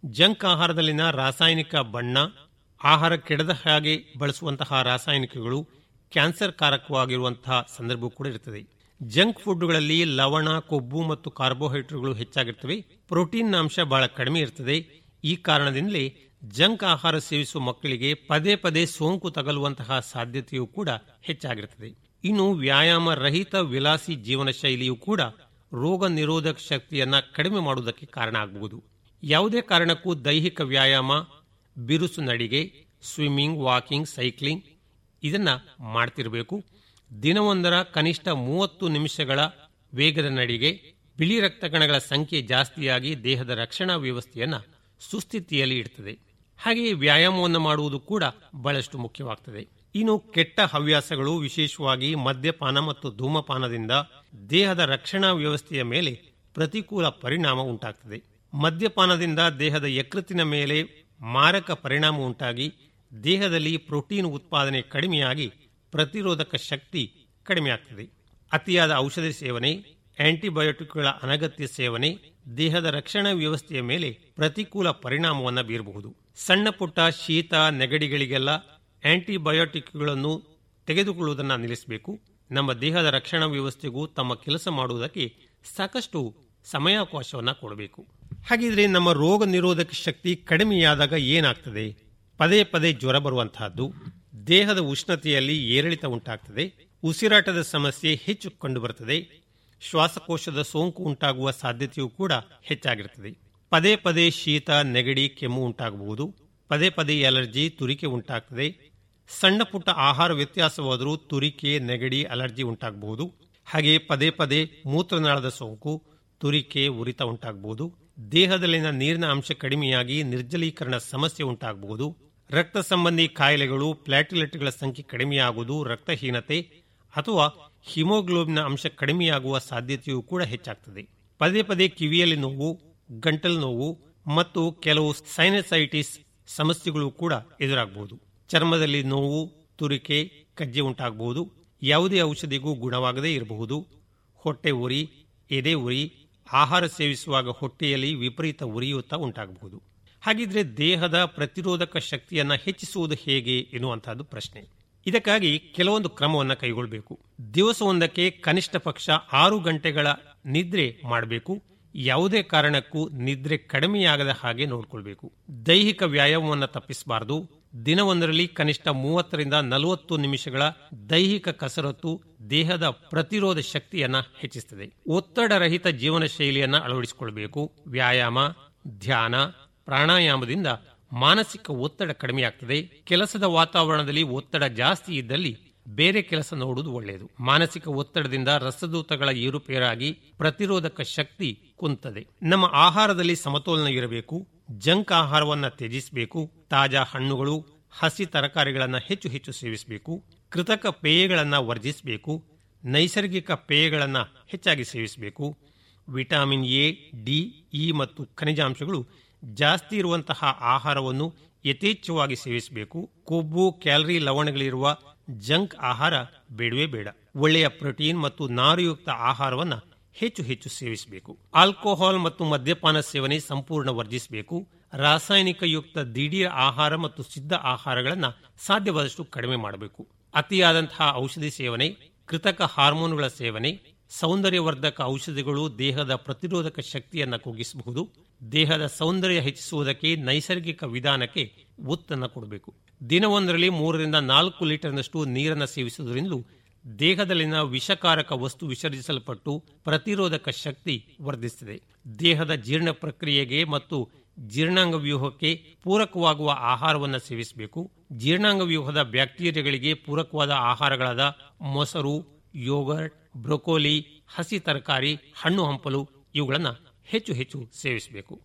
ಜಂಕ್ ಆಹಾರದಲ್ಲಿನ ರಾಸಾಯನಿಕ ಬಣ್ಣ ಆಹಾರ ಕೆಡದ ಹಾಗೆ ಬಳಸುವಂತಹ ರಾಸಾಯನಿಕಗಳು ಕ್ಯಾನ್ಸರ್ ಕಾರಕವಾಗಿರುವಂತಹ ಸಂದರ್ಭ ಕೂಡ ಇರುತ್ತದೆ ಜಂಕ್ ಫುಡ್ಗಳಲ್ಲಿ ಲವಣ ಕೊಬ್ಬು ಮತ್ತು ಕಾರ್ಬೋಹೈಡ್ರೇಟ್ಗಳು ಹೆಚ್ಚಾಗಿರ್ತವೆ ಪ್ರೋಟೀನ್ ಅಂಶ ಬಹಳ ಕಡಿಮೆ ಇರ್ತದೆ ಈ ಕಾರಣದಿಂದಲೇ ಜಂಕ್ ಆಹಾರ ಸೇವಿಸುವ ಮಕ್ಕಳಿಗೆ ಪದೇ ಪದೇ ಸೋಂಕು ತಗಲುವಂತಹ ಸಾಧ್ಯತೆಯೂ ಕೂಡ ಹೆಚ್ಚಾಗಿರುತ್ತದೆ ಇನ್ನು ವ್ಯಾಯಾಮ ರಹಿತ ವಿಲಾಸಿ ಜೀವನ ಶೈಲಿಯೂ ಕೂಡ ರೋಗ ನಿರೋಧಕ ಶಕ್ತಿಯನ್ನ ಕಡಿಮೆ ಮಾಡುವುದಕ್ಕೆ ಕಾರಣ ಆಗಬಹುದು ಯಾವುದೇ ಕಾರಣಕ್ಕೂ ದೈಹಿಕ ವ್ಯಾಯಾಮ ಬಿರುಸು ನಡಿಗೆ ಸ್ವಿಮ್ಮಿಂಗ್ ವಾಕಿಂಗ್ ಸೈಕ್ಲಿಂಗ್ ಇದನ್ನ ಮಾಡ್ತಿರಬೇಕು ದಿನವೊಂದರ ಕನಿಷ್ಠ ಮೂವತ್ತು ನಿಮಿಷಗಳ ವೇಗದ ನಡಿಗೆ ಬಿಳಿ ರಕ್ತ ಕಣಗಳ ಸಂಖ್ಯೆ ಜಾಸ್ತಿಯಾಗಿ ದೇಹದ ರಕ್ಷಣಾ ವ್ಯವಸ್ಥೆಯನ್ನ ಸುಸ್ಥಿತಿಯಲ್ಲಿ ಇಡ್ತದೆ ಹಾಗೆಯೇ ವ್ಯಾಯಾಮವನ್ನು ಮಾಡುವುದು ಕೂಡ ಬಹಳಷ್ಟು ಮುಖ್ಯವಾಗ್ತದೆ ಇನ್ನು ಕೆಟ್ಟ ಹವ್ಯಾಸಗಳು ವಿಶೇಷವಾಗಿ ಮದ್ಯಪಾನ ಮತ್ತು ಧೂಮಪಾನದಿಂದ ದೇಹದ ರಕ್ಷಣಾ ವ್ಯವಸ್ಥೆಯ ಮೇಲೆ ಪ್ರತಿಕೂಲ ಪರಿಣಾಮ ಉಂಟಾಗ್ತದೆ ಮದ್ಯಪಾನದಿಂದ ದೇಹದ ಯಕೃತ್ತಿನ ಮೇಲೆ ಮಾರಕ ಪರಿಣಾಮ ಉಂಟಾಗಿ ದೇಹದಲ್ಲಿ ಪ್ರೋಟೀನ್ ಉತ್ಪಾದನೆ ಕಡಿಮೆಯಾಗಿ ಪ್ರತಿರೋಧಕ ಶಕ್ತಿ ಕಡಿಮೆಯಾಗ್ತದೆ ಅತಿಯಾದ ಔಷಧಿ ಸೇವನೆ ಆಂಟಿಬಯೋಟಿಕ್ಗಳ ಅನಗತ್ಯ ಸೇವನೆ ದೇಹದ ರಕ್ಷಣಾ ವ್ಯವಸ್ಥೆಯ ಮೇಲೆ ಪ್ರತಿಕೂಲ ಪರಿಣಾಮವನ್ನು ಬೀರಬಹುದು ಸಣ್ಣ ಪುಟ್ಟ ಶೀತ ನೆಗಡಿಗಳಿಗೆಲ್ಲ ಆಂಟಿಬಯೋಟಿಕ್ಗಳನ್ನು ತೆಗೆದುಕೊಳ್ಳುವುದನ್ನು ನಿಲ್ಲಿಸಬೇಕು ನಮ್ಮ ದೇಹದ ರಕ್ಷಣಾ ವ್ಯವಸ್ಥೆಗೂ ತಮ್ಮ ಕೆಲಸ ಮಾಡುವುದಕ್ಕೆ ಸಾಕಷ್ಟು ಸಮಯಾವಕಾಶವನ್ನು ಕೊಡಬೇಕು ಹಾಗಿದ್ರೆ ನಮ್ಮ ರೋಗ ನಿರೋಧಕ ಶಕ್ತಿ ಕಡಿಮೆಯಾದಾಗ ಏನಾಗ್ತದೆ ಪದೇ ಪದೇ ಜ್ವರ ಬರುವಂತಹದ್ದು ದೇಹದ ಉಷ್ಣತೆಯಲ್ಲಿ ಏರಿಳಿತ ಉಂಟಾಗ್ತದೆ ಉಸಿರಾಟದ ಸಮಸ್ಯೆ ಹೆಚ್ಚು ಕಂಡುಬರುತ್ತದೆ ಶ್ವಾಸಕೋಶದ ಸೋಂಕು ಉಂಟಾಗುವ ಸಾಧ್ಯತೆಯೂ ಕೂಡ ಹೆಚ್ಚಾಗಿರುತ್ತದೆ ಪದೇ ಪದೇ ಶೀತ ನೆಗಡಿ ಕೆಮ್ಮು ಉಂಟಾಗಬಹುದು ಪದೇ ಪದೇ ಅಲರ್ಜಿ ತುರಿಕೆ ಉಂಟಾಗ್ತದೆ ಸಣ್ಣ ಪುಟ್ಟ ಆಹಾರ ವ್ಯತ್ಯಾಸವಾದರೂ ತುರಿಕೆ ನೆಗಡಿ ಅಲರ್ಜಿ ಉಂಟಾಗಬಹುದು ಹಾಗೆ ಪದೇ ಪದೇ ಮೂತ್ರನಾಳದ ಸೋಂಕು ತುರಿಕೆ ಉರಿತ ಉಂಟಾಗಬಹುದು ದೇಹದಲ್ಲಿನ ನೀರಿನ ಅಂಶ ಕಡಿಮೆಯಾಗಿ ನಿರ್ಜಲೀಕರಣ ಸಮಸ್ಯೆ ಉಂಟಾಗಬಹುದು ರಕ್ತ ಸಂಬಂಧಿ ಕಾಯಿಲೆಗಳು ಪ್ಲಾಟಿಲೆಟ್ಗಳ ಸಂಖ್ಯೆ ಕಡಿಮೆಯಾಗುವುದು ರಕ್ತಹೀನತೆ ಅಥವಾ ಹಿಮೋಗ್ಲೋಬಿನ್ ಅಂಶ ಕಡಿಮೆಯಾಗುವ ಸಾಧ್ಯತೆಯೂ ಕೂಡ ಹೆಚ್ಚಾಗ್ತದೆ ಪದೇ ಪದೇ ಕಿವಿಯಲ್ಲಿ ನೋವು ಗಂಟಲು ನೋವು ಮತ್ತು ಕೆಲವು ಸೈನಸೈಟಿಸ್ ಸಮಸ್ಯೆಗಳು ಕೂಡ ಎದುರಾಗಬಹುದು ಚರ್ಮದಲ್ಲಿ ನೋವು ತುರಿಕೆ ಕಜ್ಜೆ ಉಂಟಾಗಬಹುದು ಯಾವುದೇ ಔಷಧಿಗೂ ಗುಣವಾಗದೇ ಇರಬಹುದು ಹೊಟ್ಟೆ ಉರಿ ಎದೆ ಉರಿ ಆಹಾರ ಸೇವಿಸುವಾಗ ಹೊಟ್ಟೆಯಲ್ಲಿ ವಿಪರೀತ ಉರಿಯೂತ ಉಂಟಾಗಬಹುದು ಹಾಗಿದ್ರೆ ದೇಹದ ಪ್ರತಿರೋಧಕ ಶಕ್ತಿಯನ್ನ ಹೆಚ್ಚಿಸುವುದು ಹೇಗೆ ಎನ್ನುವಂತಹದ್ದು ಪ್ರಶ್ನೆ ಇದಕ್ಕಾಗಿ ಕೆಲವೊಂದು ಕ್ರಮವನ್ನು ಕೈಗೊಳ್ಳಬೇಕು ದಿವಸವೊಂದಕ್ಕೆ ಕನಿಷ್ಠ ಪಕ್ಷ ಆರು ಗಂಟೆಗಳ ನಿದ್ರೆ ಮಾಡಬೇಕು ಯಾವುದೇ ಕಾರಣಕ್ಕೂ ನಿದ್ರೆ ಕಡಿಮೆಯಾಗದ ಹಾಗೆ ನೋಡಿಕೊಳ್ಬೇಕು ದೈಹಿಕ ವ್ಯಾಯಾಮವನ್ನು ತಪ್ಪಿಸಬಾರದು ದಿನವೊಂದರಲ್ಲಿ ಕನಿಷ್ಠ ಮೂವತ್ತರಿಂದ ನಲವತ್ತು ನಿಮಿಷಗಳ ದೈಹಿಕ ಕಸರತ್ತು ದೇಹದ ಪ್ರತಿರೋಧ ಶಕ್ತಿಯನ್ನ ಹೆಚ್ಚಿಸುತ್ತದೆ ಒತ್ತಡರಹಿತ ಜೀವನ ಶೈಲಿಯನ್ನ ಅಳವಡಿಸಿಕೊಳ್ಬೇಕು ವ್ಯಾಯಾಮ ಧ್ಯಾನ ಪ್ರಾಣಾಯಾಮದಿಂದ ಮಾನಸಿಕ ಒತ್ತಡ ಕಡಿಮೆಯಾಗ್ತದೆ ಕೆಲಸದ ವಾತಾವರಣದಲ್ಲಿ ಒತ್ತಡ ಜಾಸ್ತಿ ಇದ್ದಲ್ಲಿ ಬೇರೆ ಕೆಲಸ ನೋಡುವುದು ಒಳ್ಳೆಯದು ಮಾನಸಿಕ ಒತ್ತಡದಿಂದ ರಸದೂತಗಳ ಏರುಪೇರಾಗಿ ಪ್ರತಿರೋಧಕ ಶಕ್ತಿ ಕುಂತದೆ ನಮ್ಮ ಆಹಾರದಲ್ಲಿ ಸಮತೋಲನ ಇರಬೇಕು ಜಂಕ್ ಆಹಾರವನ್ನ ತ್ಯಜಿಸಬೇಕು ತಾಜಾ ಹಣ್ಣುಗಳು ಹಸಿ ತರಕಾರಿಗಳನ್ನು ಹೆಚ್ಚು ಹೆಚ್ಚು ಸೇವಿಸಬೇಕು ಕೃತಕ ಪೇಯಗಳನ್ನು ವರ್ಜಿಸಬೇಕು ನೈಸರ್ಗಿಕ ಪೇಯಗಳನ್ನು ಹೆಚ್ಚಾಗಿ ಸೇವಿಸಬೇಕು ವಿಟಮಿನ್ ಎ ಡಿ ಇ ಮತ್ತು ಖನಿಜಾಂಶಗಳು ಜಾಸ್ತಿ ಇರುವಂತಹ ಆಹಾರವನ್ನು ಯಥೇಚ್ಛವಾಗಿ ಸೇವಿಸಬೇಕು ಕೊಬ್ಬು ಕ್ಯಾಲರಿ ಲವಣಗಳಿರುವ ಜಂಕ್ ಆಹಾರ ಬೇಡವೇ ಬೇಡ ಒಳ್ಳೆಯ ಪ್ರೋಟೀನ್ ಮತ್ತು ನಾರುಯುಕ್ತ ಆಹಾರವನ್ನ ಹೆಚ್ಚು ಹೆಚ್ಚು ಸೇವಿಸಬೇಕು ಆಲ್ಕೋಹಾಲ್ ಮತ್ತು ಮದ್ಯಪಾನ ಸೇವನೆ ಸಂಪೂರ್ಣ ವರ್ಜಿಸಬೇಕು ರಾಸಾಯನಿಕ ಯುಕ್ತ ದಿಢೀರ್ ಆಹಾರ ಮತ್ತು ಸಿದ್ಧ ಆಹಾರಗಳನ್ನು ಸಾಧ್ಯವಾದಷ್ಟು ಕಡಿಮೆ ಮಾಡಬೇಕು ಅತಿಯಾದಂತಹ ಔಷಧಿ ಸೇವನೆ ಕೃತಕ ಹಾರ್ಮೋನುಗಳ ಸೇವನೆ ಸೌಂದರ್ಯವರ್ಧಕ ಔಷಧಿಗಳು ದೇಹದ ಪ್ರತಿರೋಧಕ ಶಕ್ತಿಯನ್ನು ಕುಗ್ಗಿಸಬಹುದು ದೇಹದ ಸೌಂದರ್ಯ ಹೆಚ್ಚಿಸುವುದಕ್ಕೆ ನೈಸರ್ಗಿಕ ವಿಧಾನಕ್ಕೆ ಒತ್ತನ್ನು ಕೊಡಬೇಕು ದಿನವೊಂದರಲ್ಲಿ ಮೂರರಿಂದ ನಾಲ್ಕು ಲೀಟರ್ನಷ್ಟು ನೀರನ್ನು ಸೇವಿಸುವುದರಿಂದಲೂ ದೇಹದಲ್ಲಿನ ವಿಷಕಾರಕ ವಸ್ತು ವಿಸರ್ಜಿಸಲ್ಪಟ್ಟು ಪ್ರತಿರೋಧಕ ಶಕ್ತಿ ವರ್ಧಿಸುತ್ತದೆ ದೇಹದ ಜೀರ್ಣ ಪ್ರಕ್ರಿಯೆಗೆ ಮತ್ತು ಜೀರ್ಣಾಂಗ ವ್ಯೂಹಕ್ಕೆ ಪೂರಕವಾಗುವ ಆಹಾರವನ್ನು ಸೇವಿಸಬೇಕು ಜೀರ್ಣಾಂಗ ವ್ಯೂಹದ ಬ್ಯಾಕ್ಟೀರಿಯಾಗಳಿಗೆ ಪೂರಕವಾದ ಆಹಾರಗಳಾದ ಮೊಸರು ಯೋಗರ್ಟ್ ಬ್ರೊಕೋಲಿ ಹಸಿ ತರಕಾರಿ ಹಣ್ಣು ಹಂಪಲು ಇವುಗಳನ್ನು ಹೆಚ್ಚು ಹೆಚ್ಚು ಸೇವಿಸಬೇಕು